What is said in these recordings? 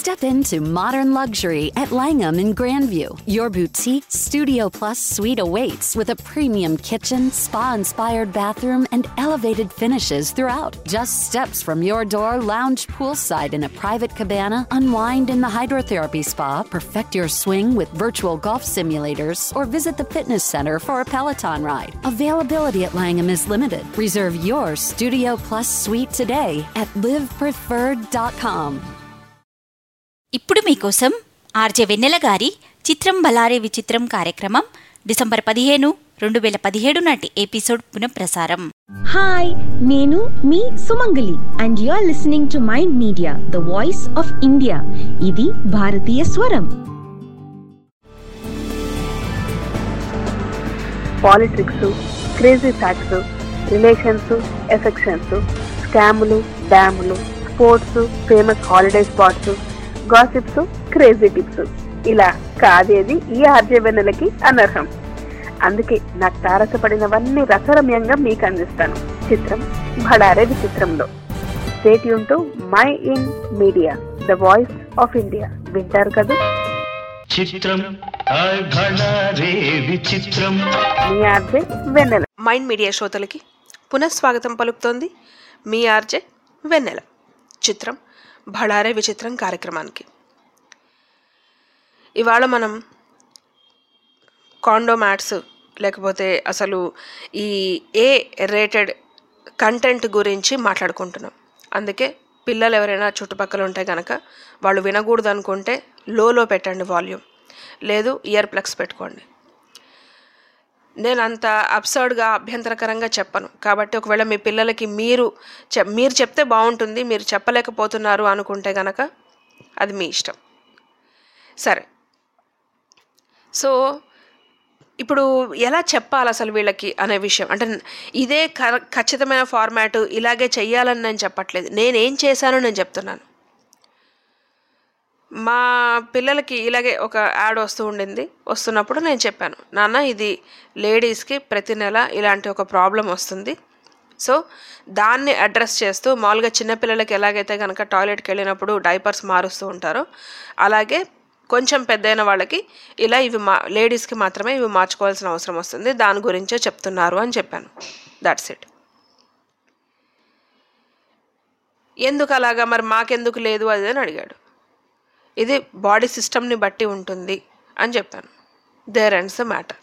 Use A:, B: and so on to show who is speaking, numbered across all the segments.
A: Step into modern luxury at Langham in Grandview. Your boutique Studio Plus suite awaits with a premium kitchen, spa inspired bathroom, and elevated finishes throughout. Just steps from your door, lounge poolside in a private cabana, unwind in the hydrotherapy spa, perfect your swing with virtual golf simulators, or visit the fitness center for a Peloton ride. Availability at Langham is limited. Reserve your Studio Plus suite today at livepreferred.com.
B: ఇప్పుడు మీకోసం RJ వెన్నెల గారి చిత్రం బలారే విచిత్రం కార్యక్రమం December పదిహేను రెండు వేల పదిహేడు నాటి ఎపిసోడ్ పునఃప్రసారం
C: హాయ్ నేను మీ Sumangali and you are listening to Mind Media the voice of India ఇది భారతీయ స్వరం
D: politics crazy facts relations affections స్కాములు డ్యాములు sports famous holiday spots gossips crazy tips ఇలా కాదేది ఈ ఆర్జవెన్నెలకి అనర్హం అందుకే నాకు తారసపడినవన్నీ రసరమ్యంగా మీకు అందిస్తాను చిత్రం భడారే విచిత్రంలో stay tuned to Mind Media the voice of India వింటారు కదా
E: చిత్రం హాయ్ భడారే విచిత్రం
D: మీ ఆర్జే వెన్నెల
F: మైండ్ మీడియా శ్రోతలకి పునఃస్వాగతం పలుకుతోంది మీ ఆర్జే వెన్నెల చిత్రం భళారే విచిత్రం కార్యక్రమానికి ఇవాళ మనం కాండోమాట్స్ లేకపోతే అసలు ఈ ఏ రేటెడ్ కంటెంట్ గురించి మాట్లాడుకుంటున్నాం అందుకే పిల్లలు ఎవరైనా చుట్టుపక్కల ఉంటే కనుక వాళ్ళు వినకూడదు అనుకుంటే లోలో పెట్టండి వాల్యూమ్ లేదు ఇయర్ ప్లగ్స్ పెట్టుకోండి నేను అంత అబ్సర్డ్గా అభ్యంతరకరంగా చెప్పను కాబట్టి ఒకవేళ మీ పిల్లలకి మీరు చె మీరు చెప్తే బాగుంటుంది మీరు చెప్పలేకపోతున్నారు అనుకుంటే గనక అది మీ ఇష్టం సరే సో ఇప్పుడు ఎలా చెప్పాలి అసలు వీళ్ళకి అనే విషయం అంటే ఇదే క- ఖచ్చితమైన ఫార్మాట్ ఇలాగే చెయ్యాలని నేను చెప్పట్లేదు నేనేం చేశానో నేను చెప్తున్నాను మా పిల్లలకి ఇలాగే ఒక యాడ్ వస్తూ ఉండింది వస్తున్నప్పుడు నేను చెప్పాను నాన్న ఇది లేడీస్కి ప్రతి నెల ఇలాంటి ఒక ప్రాబ్లం వస్తుంది సో దాన్ని అడ్రస్ చేస్తూ మామూలుగా చిన్నపిల్లలకి ఎలాగైతే కనుక టాయిలెట్కి వెళ్ళినప్పుడు డైపర్స్ మారుస్తూ ఉంటారో అలాగే కొంచెం పెద్దయిన వాళ్ళకి ఇలా ఇవి మా లేడీస్కి మాత్రమే ఇవి మార్చుకోవాల్సిన అవసరం వస్తుంది దాని గురించే చెప్తున్నారు అని చెప్పాను దట్స్ ఇట్ ఎందుకు అలాగా మరి మాకెందుకు లేదు అది అని అడిగాడు ఇది బాడీ సిస్టమ్ని బట్టి ఉంటుంది అని చెప్పాను there ends the matter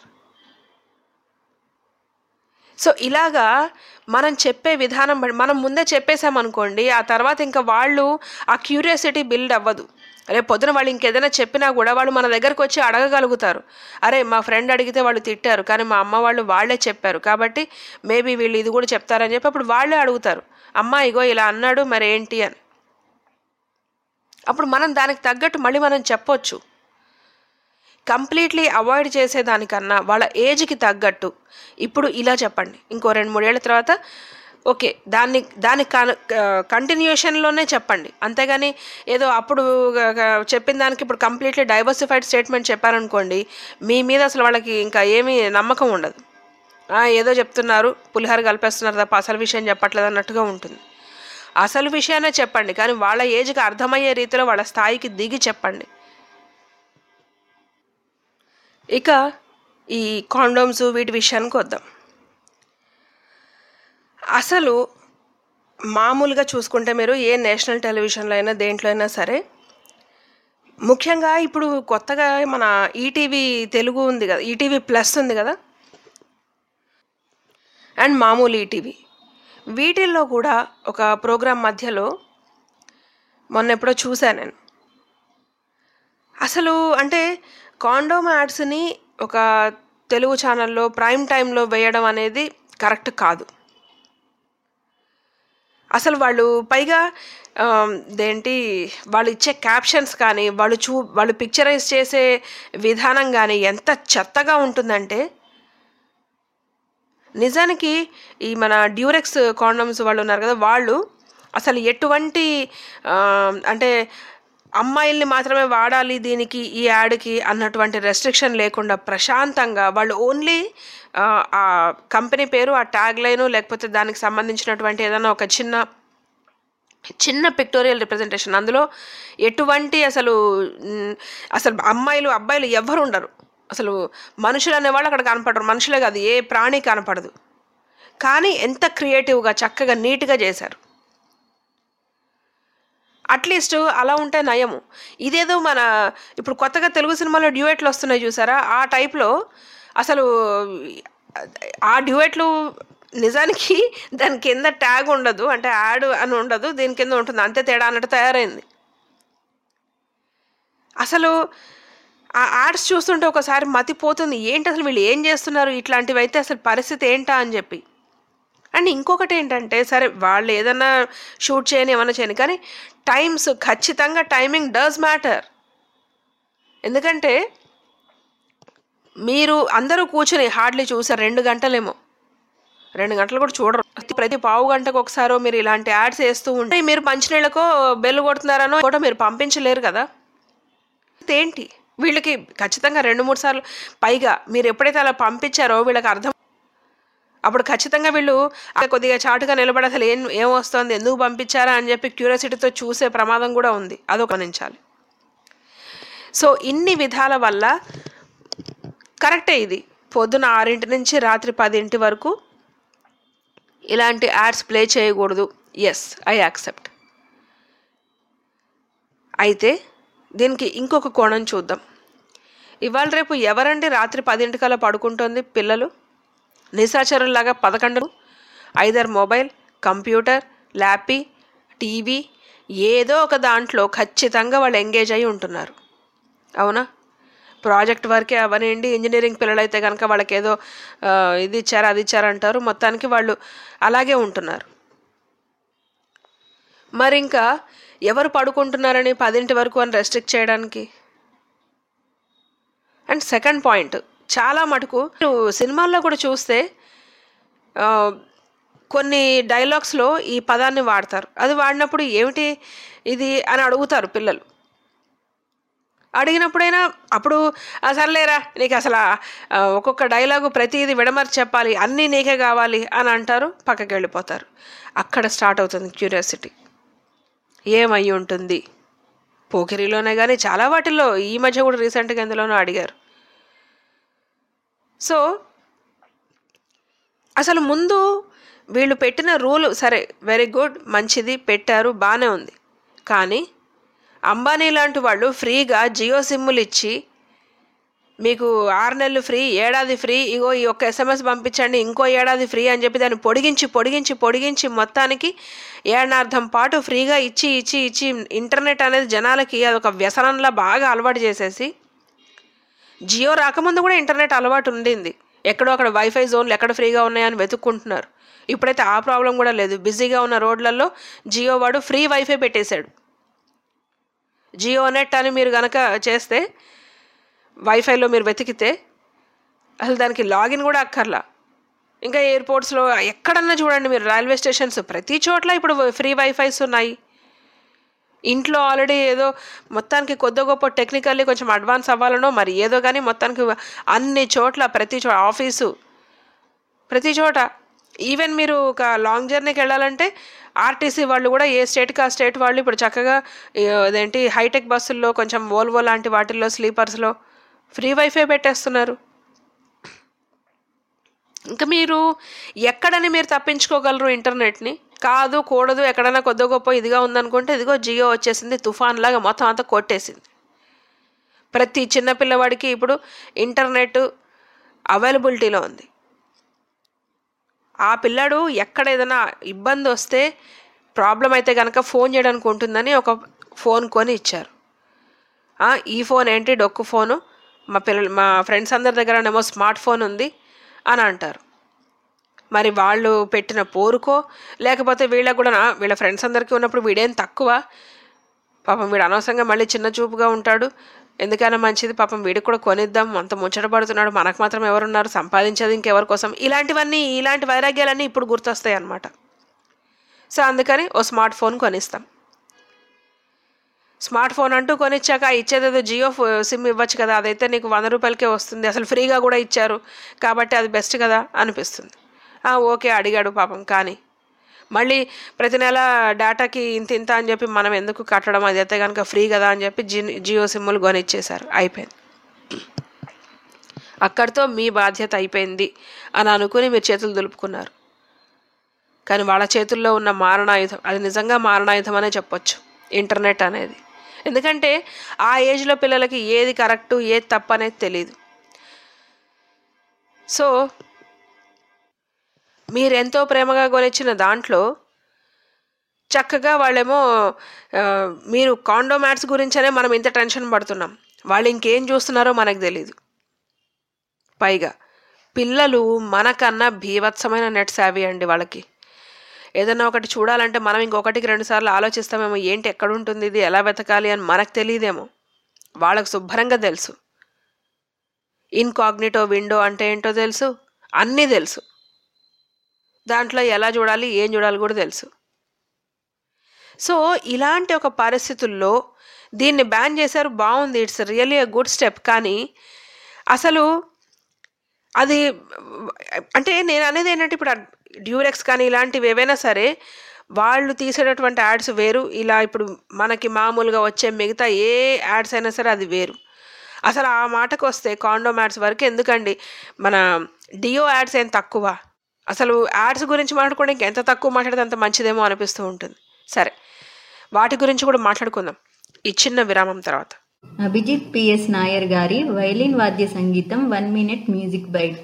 F: so ఇలాగా మనం చెప్పే విధానం బట్టి మనం ముందే చెప్పేశామనుకోండి ఆ తర్వాత ఇంకా వాళ్ళు ఆ క్యూరియాసిటీ బిల్డ్ అవ్వదు రేపు పొద్దున వాళ్ళు ఇంకేదైనా చెప్పినా కూడా వాళ్ళు మన దగ్గరకు వచ్చి అడగగలుగుతారు అరే మా ఫ్రెండ్ అడిగితే వాళ్ళు తిట్టారు కానీ మా అమ్మ వాళ్ళు వాళ్ళే చెప్పారు కాబట్టి మేబీ వీళ్ళు ఇది కూడా చెప్తారని చెప్పి అప్పుడు వాళ్ళే అడుగుతారు అమ్మ ఇగో ఇలా అన్నాడు మరి ఏంటి అని అప్పుడు మనం దానికి తగ్గట్టు మళ్ళీ మనం చెప్పొచ్చు కంప్లీట్లీ అవాయిడ్ చేసేదానికన్నా వాళ్ళ ఏజ్కి తగ్గట్టు ఇప్పుడు ఇలా చెప్పండి ఇంకో రెండు మూడేళ్ల తర్వాత ఓకే దాన్ని దాని కంటిన్యూషన్లోనే చెప్పండి అంతేగాని ఏదో అప్పుడు గ- గ- చెప్పిన దానికి ఇప్పుడు కంప్లీట్లీ డైవర్సిఫైడ్ స్టేట్మెంట్ చెప్పారనుకోండి మీ మీద అసలు వాళ్ళకి ఇంకా ఏమీ నమ్మకం ఉండదు "ఆ, ఏదో చెప్తున్నారు పులిహార కలిపేస్తున్నారు తప్ప అసలు విషయం చెప్పట్లేదు అన్నట్టుగా ఉంటుంది అసలు విషయాన్ని చెప్పండి కానీ వాళ్ళ ఏజ్కి అర్థమయ్యే రీతిలో వాళ్ళ స్థాయికి దిగి చెప్పండి ఇక ఈ కాండోమ్స్ వీటి విషయానికి వద్దాం అసలు మామూలుగా చూసుకుంటే మీరు ఏ నేషనల్ టెలివిజన్లో అయినా దేంట్లో అయినా సరే ముఖ్యంగా ఇప్పుడు కొత్తగా మన ఈటీవీ తెలుగు ఉంది కదా ఈటీవీ ప్లస్ ఉంది కదా అండ్ మామూలు ఈటీవీ వీటిల్లో కూడా ఒక ప్రోగ్రాం మధ్యలో మొన్న ఎప్పుడో చూశాను నేను అసలు అంటే కాండోమ్ యాడ్స్ని ఒక తెలుగు ఛానల్లో ప్రైమ్ టైంలో వేయడం అనేది కరెక్ట్ కాదు అసలు వాళ్ళు పైగా ఆమ్, దేంటి వాళ్ళు ఇచ్చే క్యాప్షన్స్ కానీ వాళ్ళు చూ వాళ్ళు పిక్చరైజ్ చేసే విధానం కానీ ఎంత చెత్తగా ఉంటుందంటే నిజానికి ఈ మన డ్యూరెక్స్ కాండమ్స్ వాళ్ళు ఉన్నారు కదా వాళ్ళు అసలు ఎటువంటి ఆ, అంటే అమ్మాయిల్ని మాత్రమే వాడాలి దీనికి ఈ యాడ్కి అన్నటువంటి రెస్ట్రిక్షన్ లేకుండా ప్రశాంతంగా వాళ్ళు ఓన్లీ ఆ కంపెనీ పేరు ఆ ట్యాగ్ లైను లేకపోతే దానికి సంబంధించినటువంటి ఏదైనా ఒక చిన్న చిన్న పిక్టోరియల్ రిప్రజెంటేషన్ అందులో ఎటువంటి అసలు మ్, అసలు అమ్మాయిలు అబ్బాయిలు ఎవ్వరు ఉండరు అసలు మనుషులు అనేవాళ్ళు అక్కడ కనపడరు మనుషులే కాదు ఏ ప్రాణి కనపడదు కానీ ఎంత క్రియేటివ్గా చక్కగా నీట్గా చేశారు అట్లీస్ట్ అలా ఉంటే నయము ఇదేదో మన ఇప్పుడు కొత్తగా తెలుగు సినిమాలో డ్యూయెట్లు వస్తున్నాయి చూసారా ఆ టైప్లో అసలు ఆ డ్యూయెట్లు నిజానికి దాని కింద ట్యాగ్ ఉండదు అంటే యాడ్ అని ఉండదు దీని కింద ఉంటుంది అంతే తేడా అన్నట్టు తయారైంది అసలు ఆ యాడ్స్ చూస్తుంటే ఒకసారి మతిపోతుంది ఏంటి అసలు వీళ్ళు ఏం చేస్తున్నారు ఇట్లాంటివి అయితే అసలు పరిస్థితి ఏంటా అని చెప్పి అండ్ ఇంకొకటి ఏంటంటే సరే వాళ్ళు ఏదన్నా షూట్ చేయని ఏమన్నా చేయని కానీ టైమ్స్ ఖచ్చితంగా టైమింగ్ డస్ మ్యాటర్ ఎందుకంటే మీరు అందరూ కూర్చుని హార్డ్లీ చూసారు రెండు గంటలేమో రెండు గంటలు కూడా చూడరు ప్రతి పావు గంటకు ఒకసారో మీరు ఇలాంటి యాడ్స్ వేస్తూ ఉంటే మీరు మంచినీళ్ళకో బెల్లు కొడుతున్నారనో కూడా మీరు పంపించలేరు కదా ఏంటి వీళ్ళకి ఖచ్చితంగా రెండు మూడు సార్లు పైగా మీరు ఎప్పుడైతే అలా పంపించారో వీళ్ళకి అర్థం అప్పుడు ఖచ్చితంగా వీళ్ళు అక్కడ కొద్దిగా చాటుగా నిలబడి అసలు ఏం ఏం వస్తుంది ఎందుకు పంపించారా అని చెప్పి క్యూరియాసిటీతో చూసే ప్రమాదం కూడా ఉంది అదో గమనించాలి సో ఇన్ని విధాల వల్ల కరెక్టే ఇది పొద్దున ఆరింటి నుంచి రాత్రి పదింటి వరకు ఇలాంటి యాడ్స్ ప్లే చేయకూడదు ఎస్ ఐ యాక్సెప్ట్ అయితే దీనికి ఇంకొక కోణం చూద్దాం ఇవాళ రేపు ఎవరండి రాత్రి పదింటికల్లా పడుకుంటుంది పిల్లలు నిశాచరుల్లాగా పదకొండు either mobile computer lappy TV ఏదో ఒక దాంట్లో ఖచ్చితంగా వాళ్ళు ఎంగేజ్ అయి ఉంటున్నారు అవునా ప్రాజెక్ట్ వర్కే అవనండి ఇంజనీరింగ్ పిల్లలైతే కనుక వాళ్ళకి ఏదో ఆ, ఇది ఇచ్చారు అది ఇచ్చారు అంటారు మొత్తానికి వాళ్ళు అలాగే ఉంటున్నారు మరి ఇంకా ఎవరు పడుకుంటున్నారని పదింటి వరకు అని రెస్ట్రిక్ట్ చేయడానికి అండ్ సెకండ్ పాయింట్ చాలా మటుకు మీరు సినిమాల్లో కూడా చూస్తే ఆ, కొన్ని డైలాగ్స్లో ఈ పదాన్ని వాడతారు అది వాడినప్పుడు ఏమిటి ఇది అని అడుగుతారు పిల్లలు అడిగినప్పుడైనా అప్పుడు "ఆ, సర్లేరా నీకు అసలు ఆ, ఒక్కొక్క డైలాగు ప్రతిదీ విడమర్చి చెప్పాలి అన్నీ నీకే కావాలి అని అంటారు పక్కకి వెళ్ళిపోతారు అక్కడ స్టార్ట్ అవుతుంది క్యూరియాసిటీ ఏమై ఉంటుంది పోకిరిలోనే కానీ చాలా వాటిల్లో ఈ మధ్య కూడా రీసెంట్గా ఎందులోనో అడిగారు సో అసలు ముందు వీళ్ళు పెట్టిన రూల్ సరే వెరీ గుడ్ మంచిది పెట్టారు బాగానే ఉంది కానీ అంబానీ లాంటి వాళ్ళు ఫ్రీగా జియో సిమ్ములు ఇచ్చి మీకు ఆరు నెలలు ఫ్రీ ఏడాది ఫ్రీ ఇగో ఈ ఒక్క ఎస్ఎంఎస్ పంపించండి ఇంకో ఏడాది ఫ్రీ అని చెప్పి దాన్ని పొడిగించి పొడిగించి పొడిగించి మొత్తానికి ఏడార్థం పాటు ఫ్రీగా ఇచ్చి ఇచ్చి ఇచ్చి ఇంటర్నెట్ అనేది జనాలకి అదొక వ్యసనంలా బాగా అలవాటు చేసేసి జియో రాకముందు కూడా ఇంటర్నెట్ అలవాటు ఉండింది ఎక్కడో అక్కడ వైఫై జోన్లు ఎక్కడ ఫ్రీగా ఉన్నాయని వెతుక్కుంటున్నారు ఇప్పుడైతే ఆ ప్రాబ్లం కూడా లేదు బిజీగా ఉన్న రోడ్లలో జియో వాడు ఫ్రీ వైఫై పెట్టేశాడు జియో నెట్ అని మీరు గనక చేస్తే వైఫైలో మీరు వెతికితే అసలు దానికి లాగిన్ కూడా అక్కర్లా ఇంకా ఎయిర్పోర్ట్స్లో ఎక్కడన్నా చూడండి మీరు రైల్వే స్టేషన్స్ ప్రతి చోట్ల ఇప్పుడు ఫ్రీ వైఫైస్ ఉన్నాయి ఇంట్లో ఆల్రెడీ ఏదో మొత్తానికి కొద్ది గొప్ప టెక్నికల్లీ కొంచెం అడ్వాన్స్ అవ్వాలనో మరి ఏదో కానీ మొత్తానికి అన్ని చోట్ల ప్రతి చోట ఆఫీసు ప్రతి చోట ఈవెన్ మీరు ఒక లాంగ్ జర్నీకి వెళ్ళాలంటే ఆర్టీసీ వాళ్ళు కూడా ఏ స్టేట్కి ఆ స్టేట్ వాళ్ళు ఇప్పుడు చక్కగా ఈ, అదేంటి హైటెక్ బస్సుల్లో కొంచెం వోల్వో లాంటి వాటిల్లో స్లీపర్స్లో ఫ్రీ వైఫై పెట్టేస్తున్నారు ఇంకా మీరు ఎక్కడని మీరు తప్పించుకోగలరు ఇంటర్నెట్ని కాదు కూడదు ఎక్కడైనా కొద్ది గొప్ప ఇదిగా ఉందనుకుంటే ఇదిగో జియో వచ్చేసింది తుఫాన్ లాగా మొత్తం అంతా కొట్టేసింది ప్రతి చిన్న పిల్లవాడికి ఇప్పుడు ఇంటర్నెట్ అవైలబిలిటీలో ఉంది ఆ పిల్లాడు ఎక్కడ ఏదైనా ఇబ్బంది వస్తే ప్రాబ్లం అయితే కనుక ఫోన్ చేయడానికి ఉంటుందని ఒక ఫోన్ కొని ఇచ్చారు ఆ, ఈ ఫోన్ ఏంటి డొక్కు ఫోను మా పిల్లలు మా ఫ్రెండ్స్ అందరి దగ్గరనేమో స్మార్ట్ ఫోన్ ఉంది అని అంటారు మరి వాళ్ళు పెట్టిన పోరుకో లేకపోతే వీళ్ళకు కూడా "ఆ, వీళ్ళ ఫ్రెండ్స్ అందరికీ ఉన్నప్పుడు వీడేం తక్కువ పాపం వీడు అనవసరంగా మళ్ళీ చిన్న చూపుగా ఉంటాడు ఎందుకైనా మంచిది పాపం వీడికి కూడా కొనిద్దాం అంత ముచ్చట పడుతున్నాడు మనకు మాత్రం ఎవరున్నారు సంపాదించేది ఇంకెవరి కోసం ఇలాంటివన్నీ ఇలాంటి వైరాగ్యాలన్నీ ఇప్పుడు గుర్తొస్తాయి అన్నమాట సో అందుకని ఓ స్మార్ట్ ఫోన్ కొనిస్తాం స్మార్ట్ ఫోన్ అంటూ కొనిచ్చాక ఇచ్చేదేదో జియో ఫో- సిమ్ ఇవ్వచ్చు కదా అదైతే నీకు వంద రూపాయలకే వస్తుంది అసలు ఫ్రీగా కూడా ఇచ్చారు కాబట్టి అది బెస్ట్ కదా అనిపిస్తుంది ఆ, ఓకే అడిగాడు పాపం కానీ మళ్ళీ ప్రతి నెల డేటాకి ఇంత ఇంత అని చెప్పి మనం ఎందుకు కట్టడం అది అయితే కనుక ఫ్రీ కదా అని చెప్పి జి జియో సిమ్ములు కొనిచ్చేశారు అయిపోయింది అక్కడితో మీ బాధ్యత అయిపోయింది అని అనుకుని మీరు చేతులు దులుపుకున్నారు కానీ వాళ్ళ చేతుల్లో ఉన్న మారణాయుధం అది నిజంగా మారణాయుధం అనే చెప్పొచ్చు ఇంటర్నెట్ అనేది ఎందుకంటే ఆ ఏజ్లో పిల్లలకి ఏది కరెక్టు ఏది తప్పు అనేది తెలియదు సో మీరు ఎంతో ప్రేమగా కొనిచ్చిన దాంట్లో చక్కగా వాళ్ళేమో ఆ, మీరు కాండోమాట్స్ గురించనే మనం ఇంత టెన్షన్ పడుతున్నాం వాళ్ళు ఇంకేం చూస్తున్నారో మనకు తెలియదు పైగా పిల్లలు మనకన్నా భీభత్సమైన నెట్ సావి అండి వాళ్ళకి ఏదైనా ఒకటి చూడాలంటే మనం ఇంకొకటికి రెండు సార్లు ఆలోచిస్తామేమో ఏంటి ఎక్కడ ఉంటుంది ఇది ఎలా వెతకాలి అని మనకు తెలియదేమో వాళ్ళకు శుభ్రంగా తెలుసు ఇన్కాగ్నిటో విండో అంటే ఏంటో తెలుసు అన్నీ తెలుసు దాంట్లో ఎలా చూడాలి ఏం చూడాలి కూడా తెలుసు సో ఇలాంటి ఒక పరిస్థితుల్లో దీన్ని బ్యాన్ చేశారు బాగుంది it's really a good step కానీ అసలు అది అంటే నేను అనేది ఏంటంటే ఇప్పుడు డ్యూరెక్స్ కానీ ఇలాంటివి ఏవైనా సరే వాళ్ళు తీసేటటువంటి యాడ్స్ వేరు ఇలా ఇప్పుడు మనకి మామూలుగా వచ్చే మిగతా ఏ యాడ్స్ అయినా సరే అది వేరు అసలు ఆ మాటకు వస్తే కాండోమ్ యాడ్స్ వరకు ఎందుకండి మన డియో యాడ్స్ ఏం తక్కువ అసలు యాడ్స్ గురించి మాట్లాడుకోవడానికి ఎంత తక్కువ మాట్లాడితే అంత మంచిదేమో అనిపిస్తూ ఉంటుంది సరే వాటి గురించి కూడా మాట్లాడుకుందాం ఈ చిన్న విరామం తర్వాత
G: అభిజిత్ పిఎస్ నాయర్ గారి వైలిన్ వాద్య సంగీతం వన్ మినిట్ మ్యూజిక్ బైట్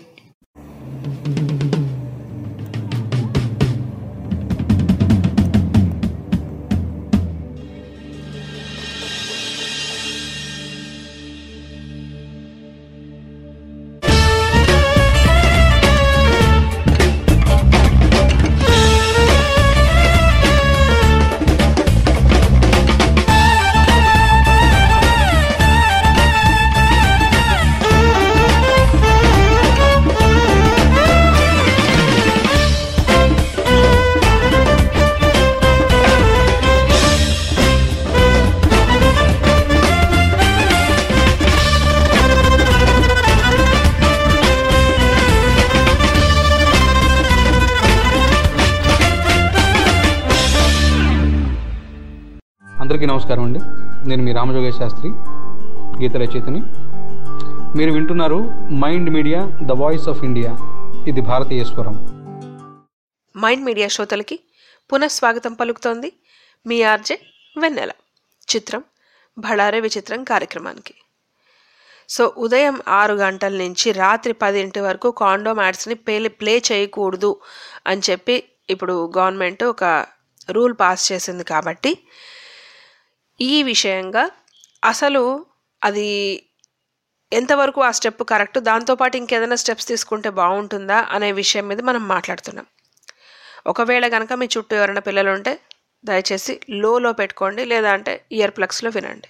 H: అందరికీ నమస్కారం అండి నేను మీ రామజోగేష్ శాస్త్రి గీత రచయితని మీరు వింటున్నారు Mind Media the voice of India ఇది భారతీయ స్వరం
F: మైండ్ మీడియా శ్రోతలకి పునఃస్వాగతం పలుకుతోంది మీ ఆర్జే వెన్నెల చిత్రం భళారే విచిత్రం కార్యక్రమానికి సో ఉదయం ఆరు గంటల నుంచి రాత్రి పదింటి వరకు కాండోమ్ యాడ్స్ని ప్లే ప్లే చేయకూడదు అని చెప్పి ఇప్పుడు గవర్నమెంట్ ఒక రూల్ పాస్ చేసింది కాబట్టి ఈ విషయంగా అసలు అది ఎంతవరకు ఆ స్టెప్ కరెక్ట్ దాంతోపాటు ఇంకేదైనా స్టెప్స్ తీసుకుంటే బాగుంటుందా అనే విషయం మీద మనం మాట్లాడుతున్నాం ఒకవేళ కనుక మీ చుట్టూ ఎవరైనా పిల్లలు ఉంటే దయచేసి లోలో పెట్టుకోండి లేదా అంటే ఇయర్ ప్లగ్స్లో వినండి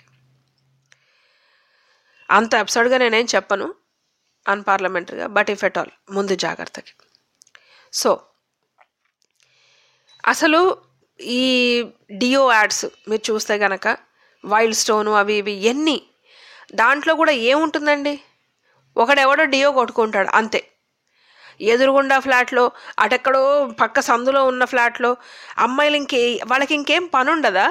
F: అంత అబ్సర్డ్గా నేనేం చెప్పను అన్పార్లమెంటరీగా బట్ ఇఫ్ ఎట్ ఆల్ ముందు జాగ్రత్తకి సో అసలు ఈ డియో యాడ్స్ మీరు చూస్తే గనక వైల్డ్ స్టోను అవి ఇవి ఎన్ని దాంట్లో కూడా ఏముంటుందండి ఒకడెవడో డియో కొట్టుకుంటాడు అంతే ఎదురుగుండా ఫ్లాట్లో అటెక్కడో పక్క సందులో ఉన్న ఫ్లాట్లో అమ్మాయిలు ఇంకే వాళ్ళకి ఇంకేం పని ఉండదా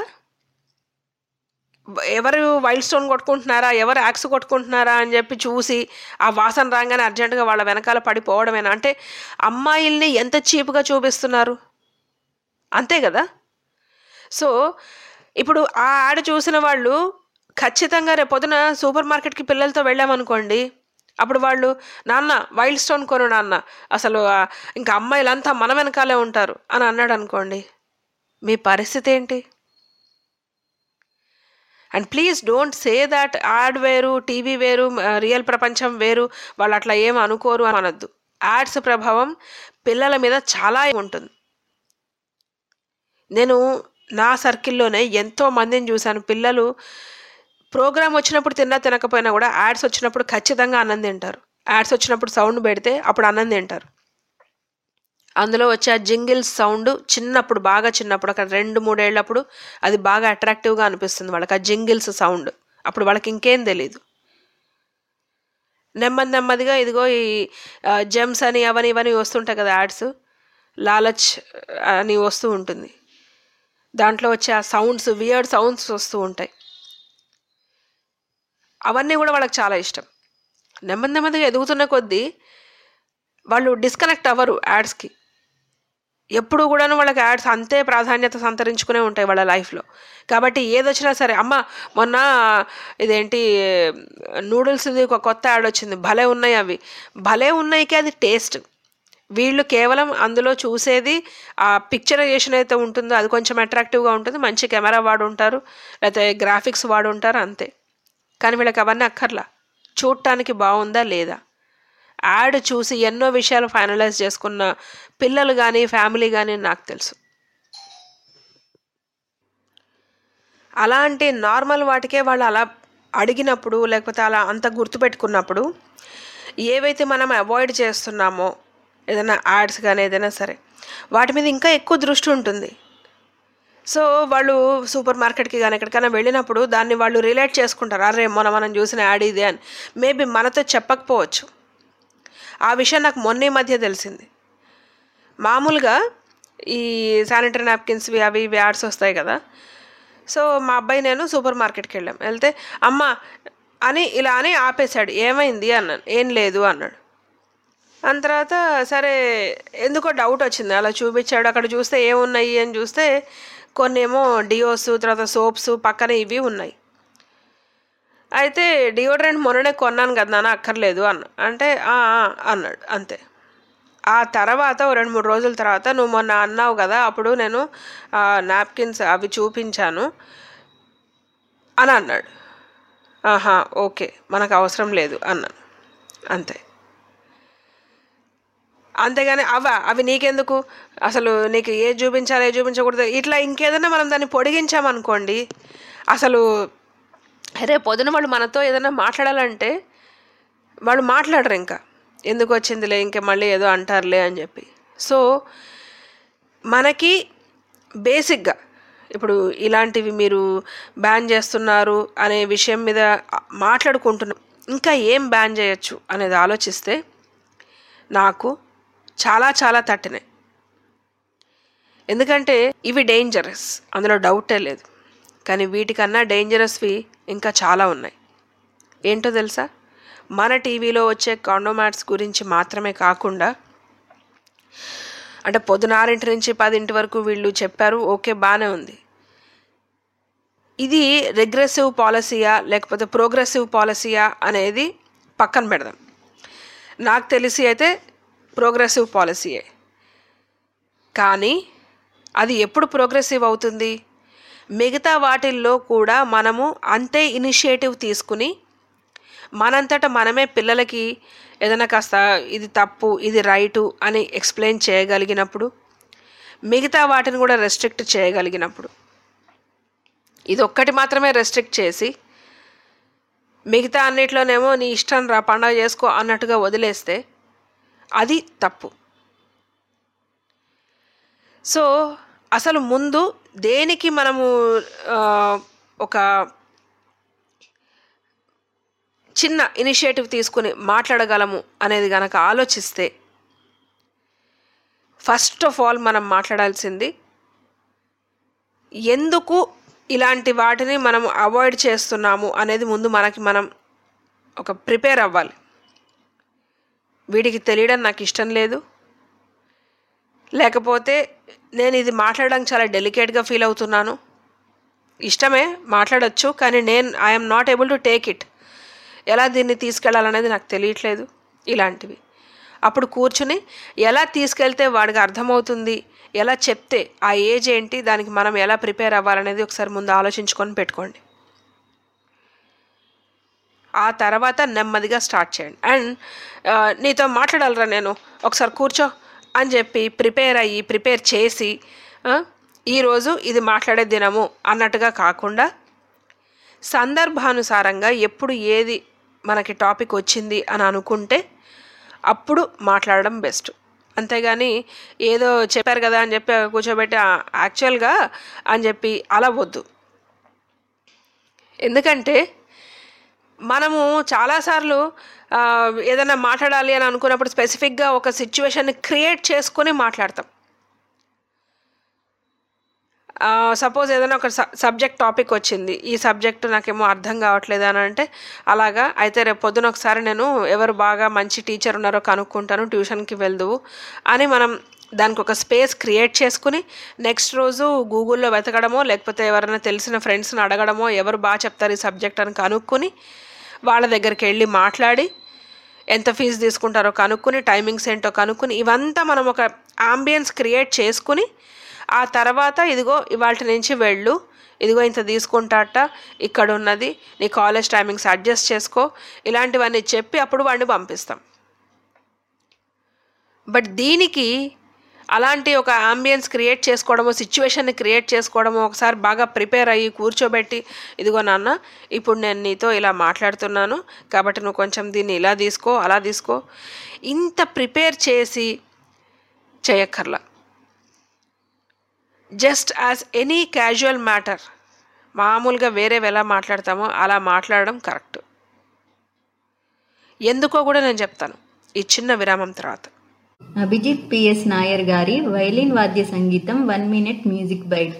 F: ఎవరు వైల్డ్ స్టోన్ కొట్టుకుంటున్నారా ఎవరు యాక్స్ కొట్టుకుంటున్నారా అని చెప్పి చూసి ఆ వాసన రాగానే అర్జెంటుగా వాళ్ళ వెనకాల పడిపోవడమేనా అంటే అమ్మాయిల్ని ఎంత చీప్గా చూపిస్తున్నారు అంతే కదా సో ఇప్పుడు ఆ యాడ్ చూసిన వాళ్ళు ఖచ్చితంగా రేపు పొద్దున సూపర్ మార్కెట్కి పిల్లలతో వెళ్ళామనుకోండి అప్పుడు వాళ్ళు నాన్న వైల్డ్ స్టోన్ కొను నాన్న అసలు ఆ, ఇంకా అమ్మాయిలంతా మన వెనకాలే ఉంటారు అని అన్నాడు అనుకోండి మీ పరిస్థితి ఏంటి and please don't say that ad వేరు టీవీ వేరు రియల్ ప్రపంచం వేరు వాళ్ళు అట్లా ఏం అనుకోరు అని అనొద్దు యాడ్స్ ప్రభావం పిల్లల మీద చాలా ఉంటుంది నేను నా సర్కిల్లోనే ఎంతో మందిని చూశాను పిల్లలు ప్రోగ్రామ్ వచ్చినప్పుడు తిన్నా తినకపోయినా కూడా యాడ్స్ వచ్చినప్పుడు ఖచ్చితంగా అన్నం తింటారు యాడ్స్ వచ్చినప్పుడు సౌండ్ పెడితే అప్పుడు అన్నం తింటారు అందులో వచ్చే ఆ జింగిల్స్ సౌండ్ చిన్నప్పుడు బాగా చిన్నప్పుడు ఒక రెండు మూడేళ్ళప్పుడు అది బాగా అట్రాక్టివ్గా అనిపిస్తుంది వాళ్ళకి ఆ జింగిల్స్ సౌండ్ అప్పుడు వాళ్ళకి ఇంకేం తెలీదు నెమ్మది నెమ్మదిగా ఇదిగో ఈ జెమ్స్ అని అవని ఇవని వస్తుంటాయి కదా యాడ్స్ లాలచ్ అని వస్తూ ఉంటుంది దాంట్లో వచ్చే ఆ సౌండ్స్ వియర్డ్ సౌండ్స్ వస్తూ ఉంటాయి అవన్నీ కూడా వాళ్ళకి చాలా ఇష్టం నెమ్మది నెమ్మదిగా ఎదుగుతున్న కొద్దీ వాళ్ళు డిస్కనెక్ట్ అవ్వరు యాడ్స్కి ఎప్పుడు కూడాను వాళ్ళకి యాడ్స్ అంతే ప్రాధాన్యత సంతరించుకునే ఉంటాయి వాళ్ళ లైఫ్లో కాబట్టి ఏదొచ్చినా సరే అమ్మ మొన్న ఇదేంటి నూడిల్స్ది ఒక కొత్త యాడ్ వచ్చింది భలే ఉన్నాయి అవి భలే ఉన్నాయికి అది టేస్ట్ వీళ్ళు కేవలం అందులో చూసేది ఆ పిక్చరైజేషన్ అయితే ఉంటుందో అది కొంచెం అట్రాక్టివ్గా ఉంటుంది మంచి కెమెరా వాడు ఉంటారు లేకపోతే గ్రాఫిక్స్ వాడు ఉంటారు అంతే కానీ వీళ్ళకి అవన్నీ అక్కర్లా చూడటానికి బాగుందా లేదా యాడ్ చూసి ఎన్నో విషయాలు ఫైనలైజ్ చేసుకున్న పిల్లలు కానీ ఫ్యామిలీ కానీ నాకు తెలుసు అలాంటి నార్మల్ వాటికే వాళ్ళు అలా అడిగినప్పుడు లేకపోతే అలా అంత గుర్తుపెట్టుకున్నప్పుడు ఏవైతే మనం అవాయిడ్ చేస్తున్నామో ఏదైనా యాడ్స్ కానీ ఏదైనా సరే వాటి మీద ఇంకా ఎక్కువ దృష్టి ఉంటుంది సో వాళ్ళు సూపర్ మార్కెట్కి కానీ ఎక్కడికైనా వెళ్ళినప్పుడు దాన్ని వాళ్ళు రిలేట్ చేసుకుంటారు అరే మొన్న మనం చూసిన యాడ్ ఇదే అని మేబీ మనతో చెప్పకపోవచ్చు ఆ విషయం నాకు మొన్న ఈ మధ్య తెలిసింది మామూలుగా ఈ శానిటరీ నాప్కిన్స్వి అవి ఇవి యాడ్స్ వస్తాయి కదా సో మా అబ్బాయి నేను సూపర్ మార్కెట్కి వెళ్ళాం వెళ్తే అమ్మ అని ఇలా అని ఆపేశాడు ఏమైంది అన్నాను ఏం లేదు అన్నాడు అంత తర్వాత సరే ఎందుకో డౌట్ వచ్చింది అలా చూపించాడు అక్కడ చూస్తే ఏమున్నాయి అని చూస్తే కొన్ని ఏమో డియోస్ తర్వాత సోప్స్ పక్కన ఇవి ఉన్నాయి అయితే డియోడ్రెంట్ మొన్ననే కొన్నాను కదా నాన్న అక్కర్లేదు అన్న అంటే "ఆ, ఆ" అన్నాడు అంతే ఆ తర్వాత ఓ రెండు మూడు రోజుల తర్వాత నువ్వు మొన్న అన్నావు కదా అప్పుడు నేను నాప్కిన్స్ అవి చూపించాను అని అన్నాడు ఆహా ఓకే మనకు అవసరం లేదు అన్నాను అంతే అంతేగాని అవా అవి నీకెందుకు అసలు నీకు ఏ చూపించాలి ఏ చూపించకూడదు ఇట్లా ఇంకేదైనా మనం దాన్ని పొడిగించామనుకోండి అసలు రేపు పొద్దున వాళ్ళు మనతో ఏదైనా మాట్లాడాలంటే వాళ్ళు మాట్లాడరు ఇంకా ఎందుకు వచ్చిందిలే ఇంక మళ్ళీ ఏదో అంటారులే అని చెప్పి సో మనకి బేసిక్గా ఇప్పుడు ఇలాంటివి మీరు బ్యాన్ చేస్తున్నారు అనే విషయం మీద మాట్లాడుకుంటున్నాం ఇంకా ఏం బ్యాన్ చేయొచ్చు అనేది ఆలోచిస్తే నాకు చాలా చాలా తట్టినాయి ఎందుకంటే ఇవి డేంజరస్ అందులో డౌటే లేదు కానీ వీటికన్నా డేంజరస్వి ఇంకా చాలా ఉన్నాయి ఏంటో తెలుసా మన టీవీలో వచ్చే కాండోమాట్స్ గురించి మాత్రమే కాకుండా అంటే పొద్దునారింటి నుంచి పదింటి వరకు వీళ్ళు చెప్పారు ఓకే బాగానే ఉంది ఇది రిగ్రెసివ్ పాలసీయా లేకపోతే ప్రోగ్రెసివ్ పాలసీయా అనేది పక్కన పెడదాం నాకు తెలిసి అయితే ప్రోగ్రెసివ్ పాలసీయే కానీ అది ఎప్పుడు ప్రోగ్రెసివ్ అవుతుంది మిగతా వాటిల్లో కూడా మనము అంతే ఇనిషియేటివ్ తీసుకుని మనంతట మనమే పిల్లలకి ఏదైనా కాస్త ఇది తప్పు ఇది రైటు అని ఎక్స్ప్లెయిన్ చేయగలిగినప్పుడు మిగతా వాటిని కూడా రెస్ట్రిక్ట్ చేయగలిగినప్పుడు ఇది ఒక్కటి మాత్రమే రెస్ట్రిక్ట్ చేసి మిగతా అన్నిట్లోనేమో నీ ఇష్టం రా పండగ చేసుకో అన్నట్టుగా వదిలేస్తే అది తప్పు సో అసలు ముందు దేనికి మనము ఆ, ఒక చిన్న ఇనిషియేటివ్ తీసుకుని మాట్లాడగలము అనేది గనక ఆలోచిస్తే ఫస్ట్ ఆఫ్ ఆల్ మనం మాట్లాడాల్సింది ఎందుకు ఇలాంటి వాటిని మనం అవాయిడ్ చేస్తున్నాము అనేది ముందు మనకి మనం ఒక ప్రిపేర్ అవ్వాలి వీడికి తెలియడం నాకు ఇష్టం లేదు లేకపోతే నేను ఇది మాట్లాడడానికి చాలా డెలికేట్గా ఫీల్ అవుతున్నాను ఇష్టమే మాట్లాడొచ్చు కానీ నేను I'm not able to take it ఎలా దీన్ని తీసుకెళ్ళాలనేది నాకు తెలియట్లేదు ఇలాంటివి అప్పుడు కూర్చుని ఎలా తీసుకెళ్తే వాడికి అర్థమవుతుంది ఎలా చెప్తే ఆ ఏజ్ ఏంటి దానికి మనం ఎలా ప్రిపేర్ అవ్వాలనేది ఒకసారి ముందు ఆలోచించుకొని పెట్టుకోండి ఆ తర్వాత నెమ్మదిగా స్టార్ట్ చేయండి అండ్ నీతో మాట్లాడాలరా నేను ఒకసారి కూర్చో అని చెప్పి ప్రిపేర్ అయ్యి ప్రిపేర్ చేసి ఆ, ఈరోజు ఇది మాట్లాడే దినము అన్నట్టుగా కాకుండా సందర్భానుసారంగా ఎప్పుడు ఏది మనకి టాపిక్ వచ్చింది అని అనుకుంటే అప్పుడు మాట్లాడడం బెస్ట్ అంతేగాని ఏదో చెప్పారు కదా అని చెప్పి కూర్చోబెట్టి యాక్చువల్గా అని చెప్పి అలా వద్దు ఎందుకంటే మనము చాలాసార్లు ఆ, ఏదైనా మాట్లాడాలి అని అనుకున్నప్పుడు స్పెసిఫిక్గా ఒక సిచ్యువేషన్ని క్రియేట్ చేసుకొని మాట్లాడతాం సపోజ్ ఏదైనా ఒక సబ్జెక్ట్ టాపిక్ వచ్చింది ఈ సబ్జెక్టు నాకేమో అర్థం కావట్లేదు అని అంటే అలాగా అయితే రేపు పొద్దున ఒకసారి నేను ఎవరు బాగా మంచి టీచర్ ఉన్నారో కనుక్కుంటాను ట్యూషన్కి వెళ్దువు అని మనం దానికి ఒక స్పేస్ క్రియేట్ చేసుకుని నెక్స్ట్ రోజు గూగుల్లో వెతకడమో లేకపోతే ఎవరైనా తెలిసిన ఫ్రెండ్స్ని అడగడమో ఎవరు బాగా చెప్తారు ఈ సబ్జెక్ట్ అని కనుక్కొని వాళ్ళ దగ్గరికి వెళ్ళి మాట్లాడి ఎంత ఫీజు తీసుకుంటారో కనుక్కుని టైమింగ్స్ ఏంటో కనుక్కుని ఇవంతా మనం ఒక ఆంబియన్స్ క్రియేట్ చేసుకుని ఆ తర్వాత ఇదిగో ఇవాళ నుంచి వెళ్ళు ఇదిగో ఇంత తీసుకుంటాట ఇక్కడ ఉన్నది నీ కాలేజ్ టైమింగ్స్ అడ్జస్ట్ చేసుకో ఇలాంటివన్నీ చెప్పి అప్పుడు వాడిని పంపిస్తాం బట్ దీనికి అలాంటి ఒక ఆంబియన్స్ క్రియేట్ చేసుకోవడము సిచ్యువేషన్ని క్రియేట్ చేసుకోవడము ఒకసారి బాగా ప్రిపేర్ అయ్యి కూర్చోబెట్టి ఇదిగో నాన్న ఇప్పుడు నేను నీతో ఇలా మాట్లాడుతున్నాను కాబట్టి నువ్వు కొంచెం దీన్ని ఇలా తీసుకో అలా తీసుకో ఇంత ప్రిపేర్ చేసి చేయక్కర్లా just as any casual matter మామూలుగా వేరే ఎలా మాట్లాడతామో అలా మాట్లాడడం కరెక్ట్ ఎందుకో కూడా నేను చెప్తాను ఈ చిన్న విరామం తర్వాత
G: అభిజిత్ పిఎస్ నాయర్ గారి వైలిన్ వాద్య సంగీతం వన్ మినిట్ మ్యూజిక్ బైట్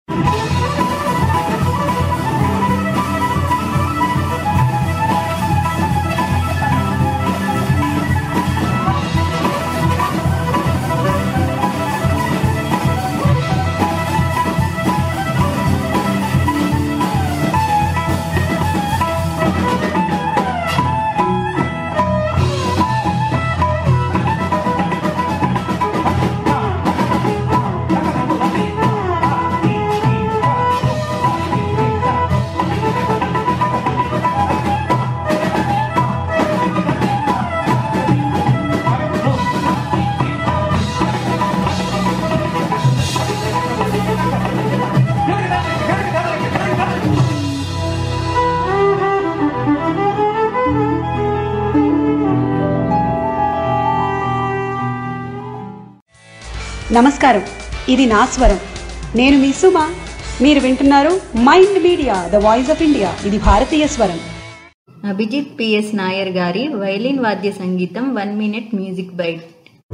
I: నమస్కారం ఇది నా స్వరం నేను మీ సుమ మీరు వింటున్నారు Mind Media the voice of India ఇది భారతీయ స్వరం
G: అభిజిత్ పిఎస్ నాయర్ గారి వైలిన్ వాద్య సంగీతం వన్ మినిట్ మ్యూజిక్ బైట్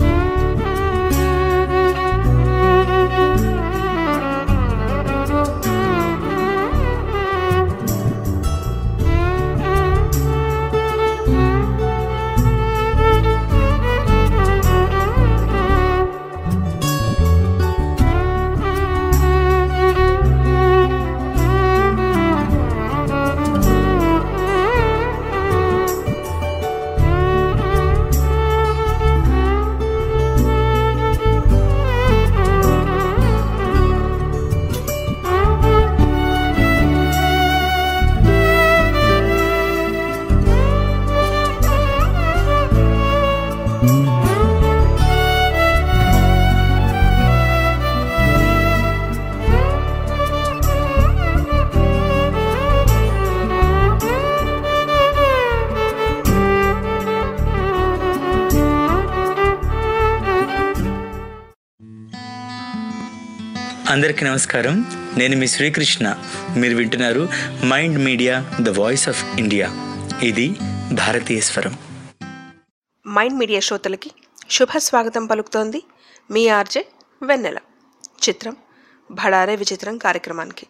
J: అందరికీ నమస్కారం నేను మీ శ్రీకృష్ణ మీరు వింటున్నారు Mind Media the voice of India ఇది భారతీయ స్వరం
F: మైండ్ మీడియా శ్రోతలకి శుభ స్వాగతం పలుకుతోంది మీ ఆర్జే వెన్నెల చిత్రం భడారే విచిత్రం కార్యక్రమానికి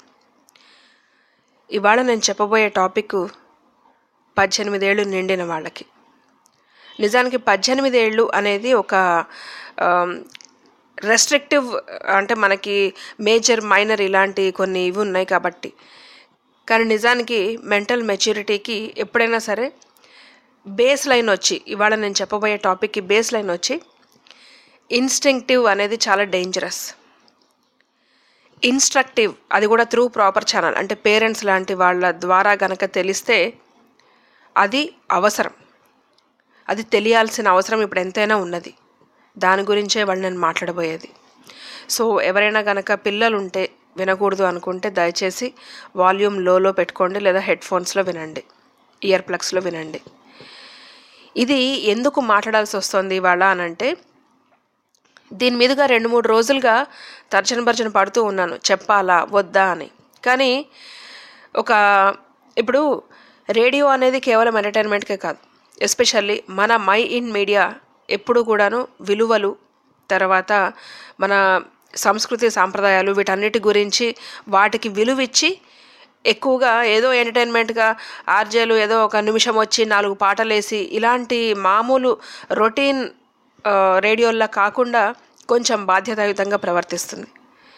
F: ఇవాళ నేను చెప్పబోయే టాపిక్ పద్దెనిమిదేళ్ళు నిండిన వాళ్ళకి నిజానికి పద్దెనిమిదేళ్ళు అనేది ఒక రెస్ట్రిక్టివ్ అంటే మనకి మేజర్ మైనర్ ఇలాంటి కొన్ని ఇవి ఉన్నాయి కాబట్టి కానీ నిజానికి మెంటల్ మెచ్యూరిటీకి ఎప్పుడైనా సరే బేస్ లైన్ వచ్చి ఇవాళ నేను చెప్పబోయే టాపిక్కి బేస్ లైన్ వచ్చి ఇన్స్టింక్టివ్ అనేది చాలా డేంజరస్ ఇన్స్ట్రక్టివ్ అది కూడా త్రూ ప్రాపర్ ఛానల్ అంటే పేరెంట్స్ లాంటి వాళ్ళ ద్వారా గనక తెలిస్తే అది అవసరం అది తెలియాల్సిన అవసరం ఇప్పుడు ఎంతైనా ఉన్నది దాని గురించే వాళ్ళు నేను మాట్లాడబోయేది సో ఎవరైనా గనక పిల్లలు ఉంటే వినకూడదు అనుకుంటే దయచేసి వాల్యూమ్ లోలో పెట్టుకోండి లేదా హెడ్ ఫోన్స్లో వినండి ఇయర్ ప్లగ్స్లో వినండి ఇది ఎందుకు మాట్లాడాల్సి వస్తుంది ఇవాళ అనంటే దీని మీదుగా రెండు మూడు రోజులుగా తర్జన భర్జన పడుతూ ఉన్నాను చెప్పాలా వద్దా అని కానీ ఒక ఇప్పుడు రేడియో అనేది కేవలం ఎంటర్టైన్మెంట్కే కాదు ఎస్పెషల్లీ మన మై ఇన్ మీడియా ఎప్పుడు కూడాను విలువలు తర్వాత మన సంస్కృతి సాంప్రదాయాలు వీటన్నిటి గురించి వాటికి విలువిచ్చి ఎక్కువగా ఏదో ఎంటర్టైన్మెంట్గా ఆర్జేలు ఏదో ఒక నిమిషం వచ్చి నాలుగు పాటలు వేసి ఇలాంటి మామూలు రొటీన్ ఆ, రేడియోల్లా కాకుండా కొంచెం బాధ్యతాయుతంగా ప్రవర్తిస్తుంది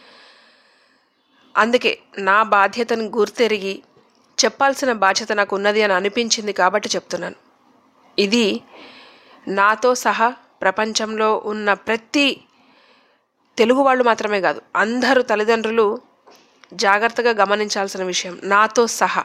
F: అందుకే నా బాధ్యతను గుర్తెరిగి చెప్పాల్సిన బాధ్యత నాకు ఉన్నది అని అనిపించింది కాబట్టి చెప్తున్నాను ఇది నాతో సహా ప్రపంచంలో ఉన్న ప్రతి తెలుగు వాళ్ళు మాత్రమే కాదు అందరూ తల్లిదండ్రులు జాగ్రత్తగా గమనించాల్సిన విషయం నాతో సహా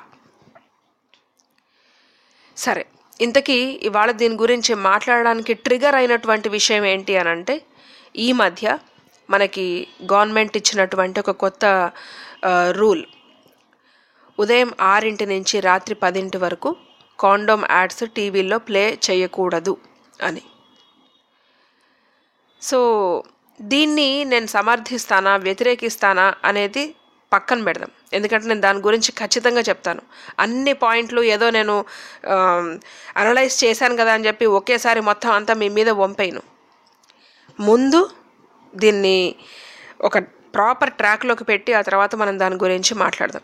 F: సరే ఇంతకీ ఇవాళ దీని గురించి మాట్లాడడానికి ట్రిగర్ అయినటువంటి విషయం ఏంటి అని అంటే ఈ మధ్య మనకి గవర్నమెంట్ ఇచ్చినటువంటి ఒక కొత్త ఆ, రూల్ ఉదయం ఆరింటి నుంచి రాత్రి పదింటి వరకు కాండోమ్ యాడ్స్ టీవీల్లో ప్లే చేయకూడదు అని సో దీన్ని నేను సమర్థిస్తానా వ్యతిరేకిస్తానా అనేది పక్కన పెడదాం ఎందుకంటే నేను దాని గురించి ఖచ్చితంగా చెప్తాను అన్ని పాయింట్లు ఏదో నేను అనలైజ్ చేశాను కదా అని చెప్పి ఒకేసారి మొత్తం అంతా మీ మీద వంపేయను ముందు దీన్ని ఒక ప్రాపర్ ట్రాక్లోకి పెట్టి ఆ తర్వాత మనం దాని గురించి మాట్లాడదాం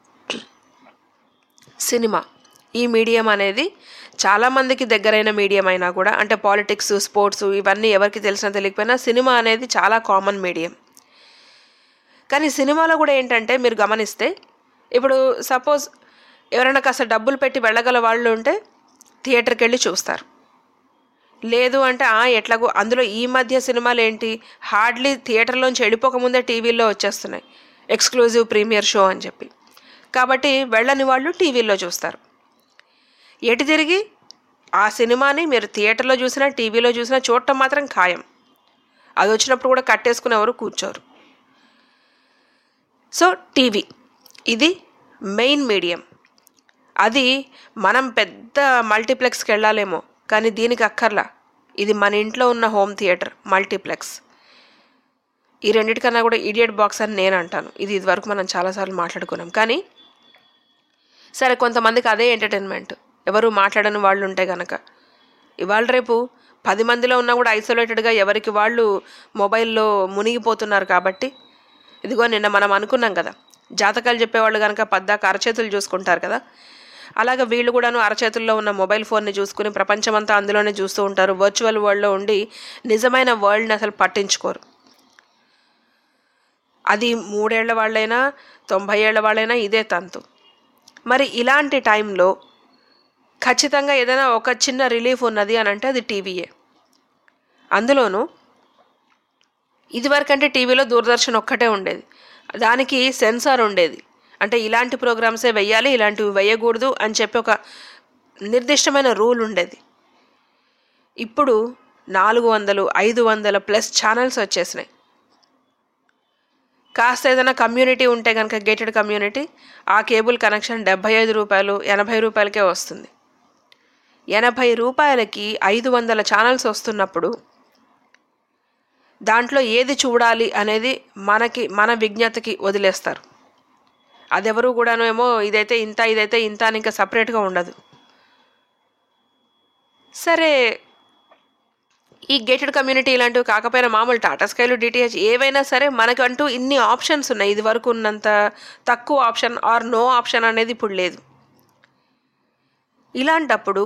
F: సినిమా ఈ మీడియం అనేది చాలామందికి దగ్గరైన మీడియం అయినా కూడా అంటే పాలిటిక్స్ స్పోర్ట్స్ ఇవన్నీ ఎవరికి తెలిసినా తెలియకపోయినా సినిమా అనేది చాలా కామన్ మీడియం కానీ సినిమాలో కూడా ఏంటంటే మీరు గమనిస్తే ఇప్పుడు సపోజ్ ఎవరైనా కాస్త డబ్బులు పెట్టి వెళ్ళగల వాళ్ళు ఉంటే థియేటర్కి వెళ్ళి చూస్తారు లేదు అంటే ఆ ఎట్లాగో అందులో ఈ మధ్య సినిమాలు ఏంటి హార్డ్లీ థియేటర్లోంచి వెళ్ళిపోకముందే టీవీల్లో వచ్చేస్తున్నాయి ఎక్స్క్లూజివ్ ప్రీమియర్ షో అని చెప్పి కాబట్టి వెళ్ళని వాళ్ళు టీవీలో చూస్తారు ఎటు తిరిగి ఆ సినిమాని మీరు థియేటర్లో చూసినా టీవీలో చూసినా చూడటం మాత్రం ఖాయం అది వచ్చినప్పుడు కూడా కట్టేసుకునేవారు కూర్చోరు సో టీవీ ఇది మెయిన్ మీడియం అది మనం పెద్ద మల్టీప్లెక్స్కి వెళ్ళాలేమో కానీ దీనికి అక్కర్లా ఇది మన ఇంట్లో ఉన్న హోమ్ థియేటర్ మల్టీప్లెక్స్ ఈ రెండిటికన్నా కూడా ఇడియట్ బాక్స్ అని నేను అంటాను ఇది ఇదివరకు మనం చాలాసార్లు మాట్లాడుకున్నాం కానీ సరే కొంతమందికి అదే ఎంటర్టైన్మెంట్ ఎవరు మాట్లాడని వాళ్ళు ఉంటే గనక ఇవాళ రేపు పది మందిలో ఉన్నా కూడా ఐసోలేటెడ్గా ఎవరికి వాళ్ళు మొబైల్లో మునిగిపోతున్నారు కాబట్టి ఇదిగో నిన్న మనం అనుకున్నాం కదా జాతకాలు చెప్పేవాళ్ళు కనుక పద్దాక అరచేతులు చూసుకుంటారు కదా అలాగే వీళ్ళు కూడాను అరచేతుల్లో ఉన్న మొబైల్ ఫోన్ని చూసుకుని ప్రపంచమంతా అందులోనే చూస్తూ ఉంటారు వర్చువల్ వరల్డ్లో ఉండి నిజమైన వరల్డ్ని అసలు పట్టించుకోరు అది మూడేళ్ల వాళ్ళైనా తొంభై ఏళ్ల వాళ్ళైనా ఇదే తంతు మరి ఇలాంటి టైంలో ఖచ్చితంగా ఏదైనా ఒక చిన్న రిలీఫ్ ఉన్నది అని అంటే అది టీవీయే అందులోనూ ఇదివరకంటే టీవీలో దూరదర్శన్ ఒక్కటే ఉండేది దానికి సెన్సార్ ఉండేది అంటే ఇలాంటి ప్రోగ్రామ్సే వెయ్యాలి ఇలాంటివి వేయకూడదు అని చెప్పి ఒక నిర్దిష్టమైన రూల్ ఉండేది ఇప్పుడు నాలుగు వందలు ఐదు వందల ప్లస్ ఛానల్స్ వచ్చేసినాయి కాస్త ఏదైనా కమ్యూనిటీ ఉంటే కనుక గేటెడ్ కమ్యూనిటీ ఆ కేబుల్ కనెక్షన్ డెబ్బై ఐదు రూపాయలు ఎనభై రూపాయలకే వస్తుంది ఎనభై రూపాయలకి ఐదు వందల ఛానల్స్ వస్తున్నప్పుడు దాంట్లో ఏది చూడాలి అనేది మనకి మన విజ్ఞతకి వదిలేస్తారు అదెవరు కూడాను ఏమో ఇదైతే ఇంత ఇదైతే ఇంత అని ఇంకా సపరేట్గా ఉండదు సరే ఈ గేటెడ్ కమ్యూనిటీ ఇలాంటివి కాకపోయినా మామూలు టాటా స్కైలు డిటిహెచ్ ఏవైనా సరే మనకంటూ ఇన్ని ఆప్షన్స్ ఉన్నాయి ఇది వరకు ఉన్నంత తక్కువ ఆప్షన్ ఆర్ నో ఆప్షన్ అనేది ఇప్పుడు లేదు ఇలాంటప్పుడు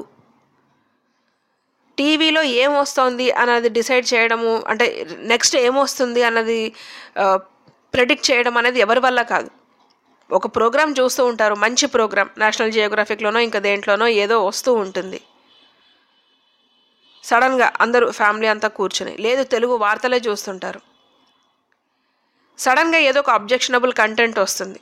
F: టీవీలో ఏం వస్తుంది అన్నది డిసైడ్ చేయడము అంటే నెక్స్ట్ ఏమొస్తుంది అన్నది ప్రెడిక్ట్ చేయడం అనేది ఎవరి వల్ల కాదు ఒక ప్రోగ్రామ్ చూస్తూ ఉంటారు మంచి ప్రోగ్రామ్ నేషనల్ జియోగ్రఫిక్లోనో ఇంకా దేంట్లోనో ఏదో వస్తూ ఉంటుంది సడన్గా అందరూ ఫ్యామిలీ అంతా కూర్చుని లేదు తెలుగు వార్తలే చూస్తుంటారు సడన్గా ఏదో ఒక అబ్జెక్షనబుల్ కంటెంట్ వస్తుంది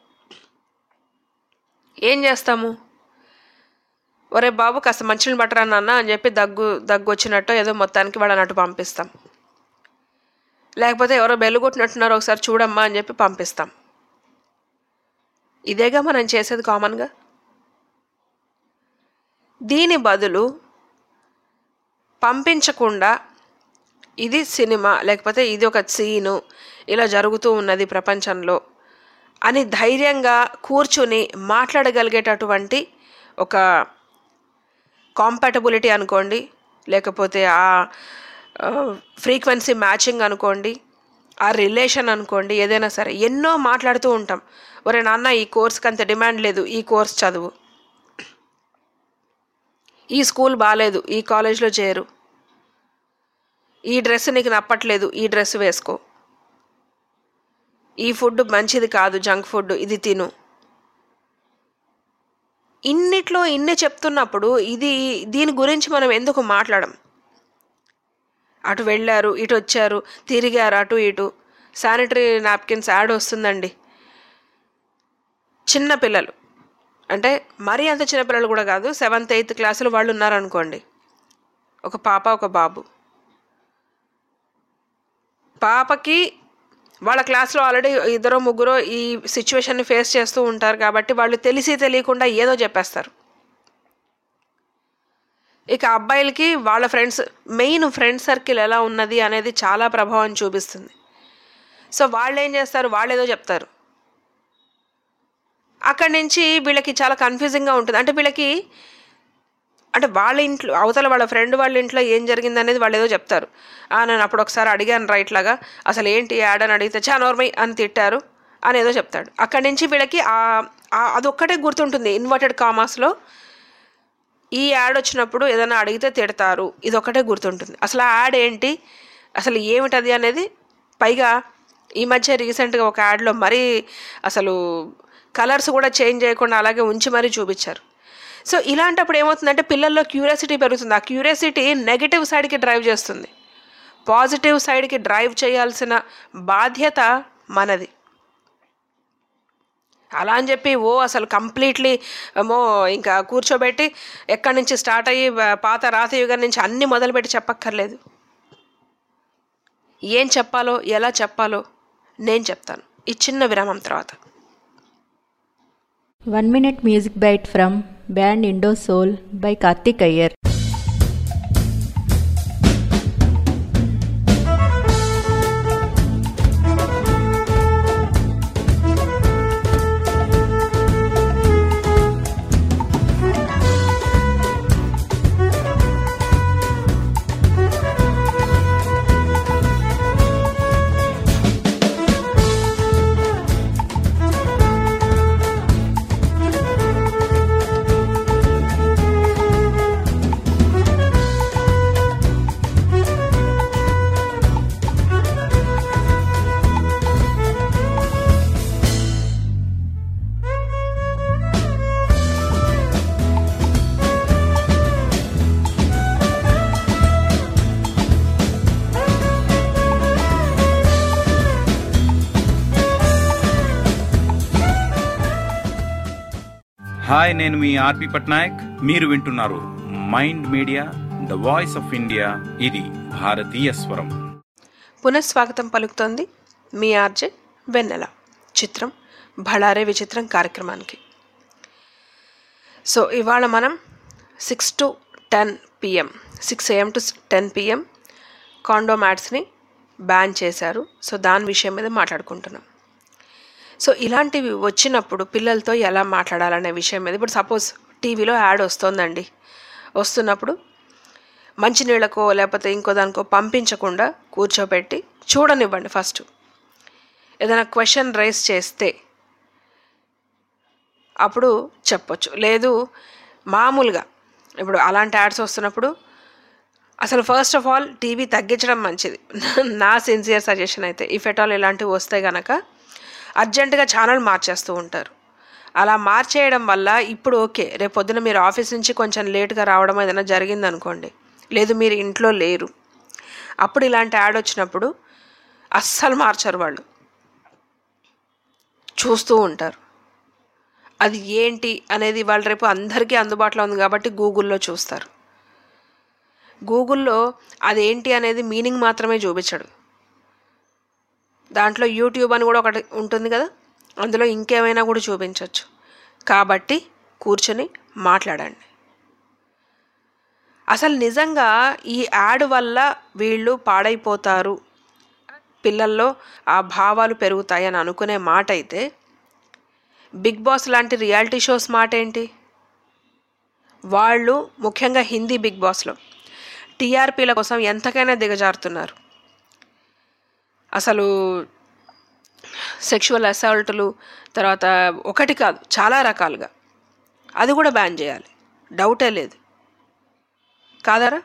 F: ఏం చేస్తాము ఒరే బాబు కాస్త మంచిని బట్టరా నాన్న అని చెప్పి దగ్గు దగ్గు వచ్చినట్టు ఏదో మొత్తానికి వాళ్ళని అటు పంపిస్తాం లేకపోతే ఎవరో బెల్లు కొట్టినట్టున్నారో ఒకసారి చూడమ్మా అని చెప్పి పంపిస్తాం ఇదేగా మనం చేసేది కామన్గా దీని బదులు పంపించకుండా ఇది సినిమా లేకపోతే ఇది ఒక సీను ఇలా జరుగుతూ ఉన్నది ప్రపంచంలో అని ధైర్యంగా కూర్చుని మాట్లాడగలిగేటటువంటి ఒక కాంపాటబిలిటీ అనుకోండి లేకపోతే ఆ ఫ్రీక్వెన్సీ మ్యాచింగ్ అనుకోండి ఆ రిలేషన్ అనుకోండి ఏదైనా సరే ఎన్నో మాట్లాడుతూ ఉంటాం ఒరే నాన్న ఈ కోర్స్కి అంత డిమాండ్ లేదు ఈ కోర్స్ చదువు ఈ స్కూల్ బాగాలేదు ఈ కాలేజ్లో చేరు ఈ డ్రెస్ నీకు నప్పట్లేదు ఈ డ్రెస్ వేసుకో ఈ ఫుడ్ మంచిది కాదు జంక్ ఫుడ్ ఇది తిను ఇన్నిట్లో ఇన్ని చెప్తున్నప్పుడు ఇది దీని గురించి మనం ఎందుకు మాట్లాడం అటు వెళ్ళారు ఇటు వచ్చారు తిరిగారు అటు ఇటు శానిటరీ నాప్కిన్స్ యాడ్ వస్తుందండి చిన్న పిల్లలు అంటే మరీ అంత చిన్న పిల్లలు కూడా కాదు సెవెంత్ ఎయిత్ క్లాసులు వాళ్ళు ఉన్నారనుకోండి ఒక పాప ఒక బాబు పాపకి వాళ్ళ క్లాస్లో ఆల్రెడీ ఇద్దరు ముగ్గురు ఈ సిచ్యువేషన్ని ఫేస్ చేస్తూ ఉంటారు కాబట్టి వాళ్ళు తెలిసి తెలియకుండా ఏదో చెప్పేస్తారు ఇక అబ్బాయిలకి వాళ్ళ ఫ్రెండ్స్ మెయిన్ ఫ్రెండ్ సర్కిల్ ఎలా ఉన్నది అనేది చాలా ప్రభావం చూపిస్తుంది సో వాళ్ళు ఏం చేస్తారు వాళ్ళు ఏదో చెప్తారు అక్కడి నుంచి వీళ్ళకి చాలా కన్ఫ్యూజింగ్గా ఉంటుంది అంటే వీళ్ళకి అంటే వాళ్ళ ఇంట్లో అవతల వాళ్ళ ఫ్రెండ్ వాళ్ళ ఇంట్లో ఏం జరిగింది అనేది వాళ్ళు ఏదో చెప్తారు "ఆ, నేను అప్పుడు ఒకసారి అడిగాను రైట్ లాగా అసలు ఏంటి యాడ్ అని అడిగితే చా నోర్మై అని తిట్టారు అని ఏదో చెప్తాడు అక్కడి నుంచి వీళ్ళకి ఆ- ఆ- అదొక్కటే గుర్తుంటుంది ఇన్వర్టెడ్ కామాస్లో ఈ యాడ్ వచ్చినప్పుడు ఏదైనా అడిగితే తిడతారు ఇది ఒకటే గుర్తుంటుంది అసలు ఆ యాడ్ ఏంటి అసలు ఏమిటది అనేది పైగా ఈ మధ్య రీసెంట్గా ఒక యాడ్లో మరీ అసలు కలర్స్ కూడా చేంజ్ చేయకుండా అలాగే ఉంచి మరీ చూపించారు సో ఇలాంటప్పుడు ఏమవుతుందంటే పిల్లల్లో క్యూరియాసిటీ పెరుగుతుంది ఆ క్యూరియాసిటీ నెగిటివ్ సైడ్కి డ్రైవ్ చేస్తుంది పాజిటివ్ సైడ్కి డ్రైవ్ చేయాల్సిన బాధ్యత మనది అలా అని చెప్పి ఓ అసలు కంప్లీట్లీ ఏమో ఇంకా కూర్చోబెట్టి ఎక్కడి నుంచి స్టార్ట్ అయ్యి వ- పాత రాత యుగం నుంచి అన్ని మొదలుపెట్టి చెప్పక్కర్లేదు ఏం చెప్పాలో ఎలా చెప్పాలో నేను చెప్తాను ఈ చిన్న విరామం తర్వాత
G: one minute music bite from band Indo Soul by Karthik Iyer
K: hi నేను మీ ఆర్పి పట్నాయక్ మీరు వింటున్నారు Mind Media the voice of India ఇది భారతీయ స్వరం
F: పునఃస్వాగతం పలుకుతోంది మీ ఆర్జే వెన్నెల చిత్రం భళారే విచిత్రం కార్యక్రమానికి సో ఇవాళ మనం six to ten PM six AM to ten PM కాండోమాట్స్ని బ్యాన్ చేశారు సో దాని విషయం మీద మాట్లాడుకుంటున్నాం సో ఇలాంటివి వచ్చినప్పుడు పిల్లలతో ఎలా మాట్లాడాలనే విషయం మీద ఇప్పుడు సపోజ్ టీవీలో యాడ్ వస్తుందండి వస్తున్నప్పుడు మంచినీళ్ళకో లేకపోతే ఇంకో దానికో పంపించకుండా కూర్చోబెట్టి చూడనివ్వండి ఫస్ట్ ఏదైనా క్వశ్చన్ రైస్ చేస్తే అప్పుడు చెప్పొచ్చు లేదు మామూలుగా ఇప్పుడు అలాంటి యాడ్స్ వస్తున్నప్పుడు అసలు ఫస్ట్ ఆఫ్ ఆల్ టీవీ తగ్గించడం మంచిది నా సిన్సియర్ సజెషన్ అయితే ఇఫ్ ఎట్ ఆల్ ఇలాంటివి వస్తే గనక అర్జెంటుగా ఛానల్ మార్చేస్తూ ఉంటారు అలా మార్చేయడం వల్ల ఇప్పుడు ఓకే రేపు పొద్దున మీరు ఆఫీస్ నుంచి కొంచెం లేట్గా రావడం ఏదైనా జరిగిందనుకోండి లేదు మీరు ఇంట్లో లేరు అప్పుడు ఇలాంటి యాడ్ వచ్చినప్పుడు అస్సలు మార్చరు వాళ్ళు చూస్తూ ఉంటారు అది ఏంటి అనేది వాళ్ళు రేపు అందరికీ అందుబాటులో ఉంది కాబట్టి గూగుల్లో చూస్తారు గూగుల్లో అదేంటి అనేది మీనింగ్ మాత్రమే చూపించడు దాంట్లో యూట్యూబ్ అని కూడా ఒకటి ఉంటుంది కదా అందులో ఇంకేమైనా కూడా చూపించవచ్చు కాబట్టి కూర్చొని మాట్లాడండి అసలు నిజంగా ఈ యాడ్ వల్ల వీళ్ళు పాడైపోతారు పిల్లల్లో ఆ భావాలు పెరుగుతాయి అని అనుకునే మాట అయితే బిగ్ బాస్ లాంటి రియాలిటీ షోస్ మాట ఏంటి వాళ్ళు ముఖ్యంగా హిందీ బిగ్ బాస్లో టీఆర్పీల కోసం ఎంతకైనా దిగజారుతున్నారు అసలు సెక్షువల్ అసాల్టులు తర్వాత ఒకటి కాదు చాలా రకాలుగా అది కూడా బ్యాన్ చేయాలి డౌటే లేదు కాదరా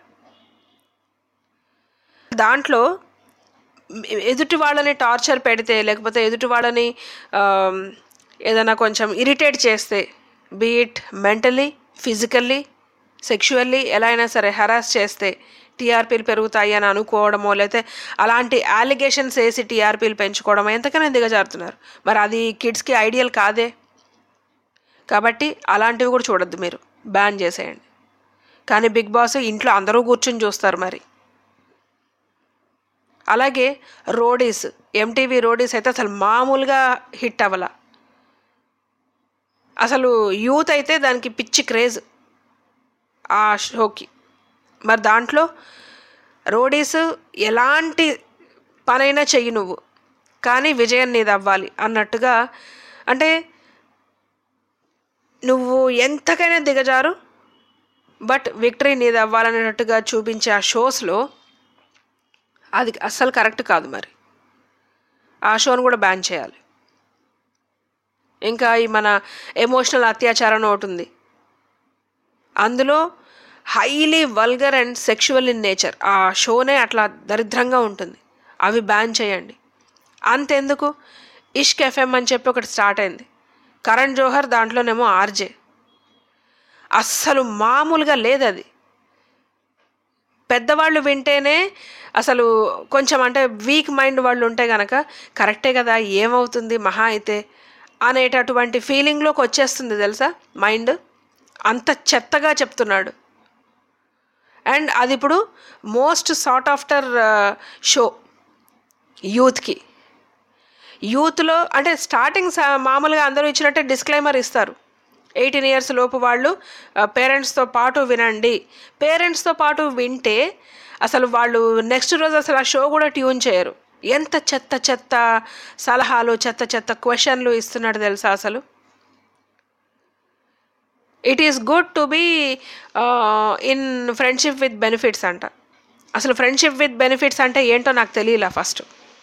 F: దాంట్లో ఎదుటి వాళ్ళని టార్చర్ పెడితే లేకపోతే ఎదుటి వాళ్ళని ఆమ్, ఏదైనా కొంచెం ఇరిటేట్ చేస్తే బీట్ మెంటలీ ఫిజికల్లీ సెక్షువల్లీ ఎలా అయినా సరే హరాస్ చేస్తే టీఆర్పీలు పెరుగుతాయి అని అనుకోవడమో లేకపోతే అలాంటి అలిగేషన్స్ వేసి టీఆర్పీలు పెంచుకోవడమో ఎంతకైనా దిగజారుతున్నారు మరి అది కిడ్స్కి ఐడియల్ కాదే కాబట్టి అలాంటివి కూడా చూడొద్దు మీరు బ్యాన్ చేసేయండి కానీ బిగ్ బాస్ ఇంట్లో అందరూ కూర్చుని చూస్తారు మరి అలాగే రోడీస్ ఎంటీవీ రోడీస్ అయితే అసలు మామూలుగా హిట్ అవ్వాల అసలు యూత్ అయితే దానికి పిచ్చి క్రేజ్ ఆ షోకి మరి దాంట్లో రోడీస్ ఎలాంటి పనైనా చెయ్యి నువ్వు కానీ విజయం నీది అవ్వాలి అన్నట్టుగా అంటే నువ్వు ఎంతకైనా దిగజారు బట్ విక్టరీ నీది అవ్వాలనేటట్టుగా చూపించే ఆ షోస్లో అది అస్సలు కరెక్ట్ కాదు మరి ఆ షోను కూడా బ్యాన్ చేయాలి ఇంకా ఈ మన ఎమోషనల్ అత్యాచారం ఒకటి ఉంది అందులో highly vulgar and sexual in nature ఆ షోనే అట్లా దరిద్రంగా ఉంటుంది అవి బ్యాన్ చేయండి అంతెందుకు ఇష్క్ ఎఫ్ఎం అని చెప్పి ఒకటి స్టార్ట్ అయింది కరణ్ జోహర్ దాంట్లోనేమో ఆర్జే అస్సలు మామూలుగా లేదు అది పెద్దవాళ్ళు వింటేనే అసలు కొంచెం అంటే వీక్ మైండ్ వాళ్ళు ఉంటే గనక కరెక్టే కదా ఏమవుతుంది మహా అయితే అనేటటువంటి ఫీలింగ్లోకి వచ్చేస్తుంది తెలుసా మైండ్ అంత చెత్తగా చెప్తున్నాడు అండ్ అది ఇప్పుడు మోస్ట్ సార్ట్ ఆఫ్టర్ షో యూత్కి యూత్లో అంటే స్టార్టింగ్ స- మామూలుగా అందరూ ఇచ్చినట్టే డిస్క్లైమర్ ఇస్తారు ఎయిటీన్ ఇయర్స్ లోపు వాళ్ళు పేరెంట్స్తో పాటు వినండి పేరెంట్స్తో పాటు వింటే అసలు వాళ్ళు నెక్స్ట్ రోజు అసలు ఆ షో కూడా ట్యూన్ చేయరు ఎంత చెత్త చెత్త సలహాలు చెత్త చెత్త క్వశ్చన్లు ఇస్తున్నాడు తెలుసా అసలు it is good to be in friendship with benefits అంట అసలు ఫ్రెండ్షిప్ విత్ బెనిఫిట్స్ అంటే ఏంటో నాకు తెలియలే ఫస్ట్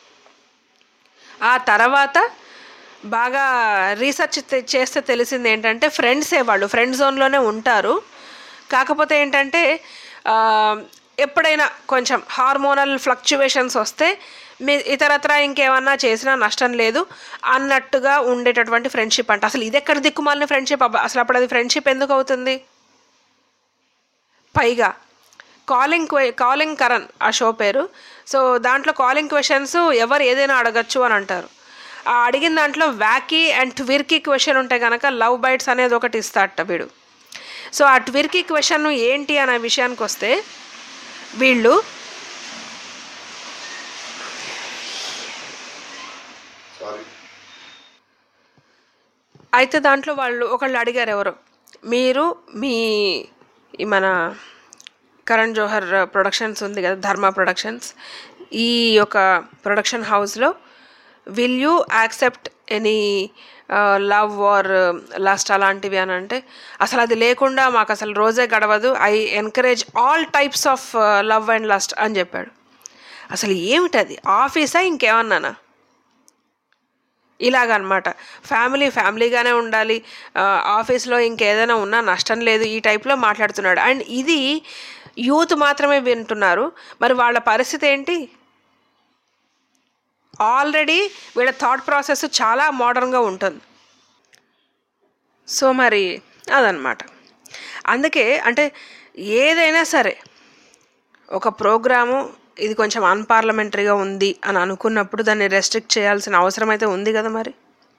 F: ఆ తర్వాత బాగా రీసెర్చ్ తె- చేస్తే తెలిసింది ఏంటంటే ఫ్రెండ్సే వాళ్ళు ఫ్రెండ్ జోన్లోనే ఉంటారు కాకపోతే ఏంటంటే ఆ, ఎప్పుడైనా కొంచెం హార్మోనల్ ఫ్లక్చువేషన్స్ వస్తే మీ ఇతరత్ర ఇంకేమన్నా చేసినా నష్టం లేదు అన్నట్టుగా ఉండేటటువంటి ఫ్రెండ్షిప్ అంట అసలు ఇది ఎక్కడ దిక్కుమాలిన ఫ్రెండ్షిప్ అబ్బా అసలు అప్పుడు అది ఫ్రెండ్షిప్ ఎందుకు అవుతుంది పైగా కాలింగ్ క్వే కాలింగ్ కరణ్ ఆ షో పేరు సో దాంట్లో కాలింగ్ క్వశ్చన్స్ ఎవరు ఏదైనా అడగచ్చు అని అంటారు ఆ అడిగిన దాంట్లో వ్యాకీ అండ్ ట్విర్కీ క్వశ్చన్ ఉంటే కనుక లవ్ బైట్స్ అనేది ఒకటి ఇస్తాడట వీడు సో ఆ ట్విర్కీ క్వశ్చన్ ఏంటి అనే విషయానికి వస్తే వీళ్ళు అయితే దాంట్లో వాళ్ళు ఒకళ్ళు అడిగారు ఎవరో మీరు మీ ఈ మన కరణ్ జోహర్ ప్రొడక్షన్స్ ఉంది కదా ధర్మ ప్రొడక్షన్స్ ఈ యొక్క ప్రొడక్షన్ హౌస్లో will you accept any love or lust అలాంటివి అని అంటే అసలు అది లేకుండా మాకు అసలు రోజే గడవదు I encourage all types of love and lust అని చెప్పాడు అసలు ఏమిటది ఆఫీసా ఇంకేమన్నానా ఇలాగనమాట ఫ్యామిలీ ఫ్యామిలీగానే ఉండాలి ఆ, ఆఫీస్లో ఇంకేదైనా ఉన్నా నష్టం లేదు ఈ టైప్లో మాట్లాడుతున్నాడు అండ్ ఇది యూత్ మాత్రమే వింటున్నారు మరి వాళ్ళ పరిస్థితి ఏంటి ఆల్రెడీ వీళ్ళ థాట్ ప్రాసెస్ చాలా మోడర్న్గా ఉంటుంది సో మరి అదనమాట అందుకే అంటే ఏదైనా సరే ఒక ప్రోగ్రాము ఇది కొంచెం అన్పార్లమెంటరీగా ఉంది అని అనుకున్నప్పుడు దాన్ని రెస్ట్రిక్ట్ చేయాల్సిన అవసరం అయితే ఉంది కదా మరి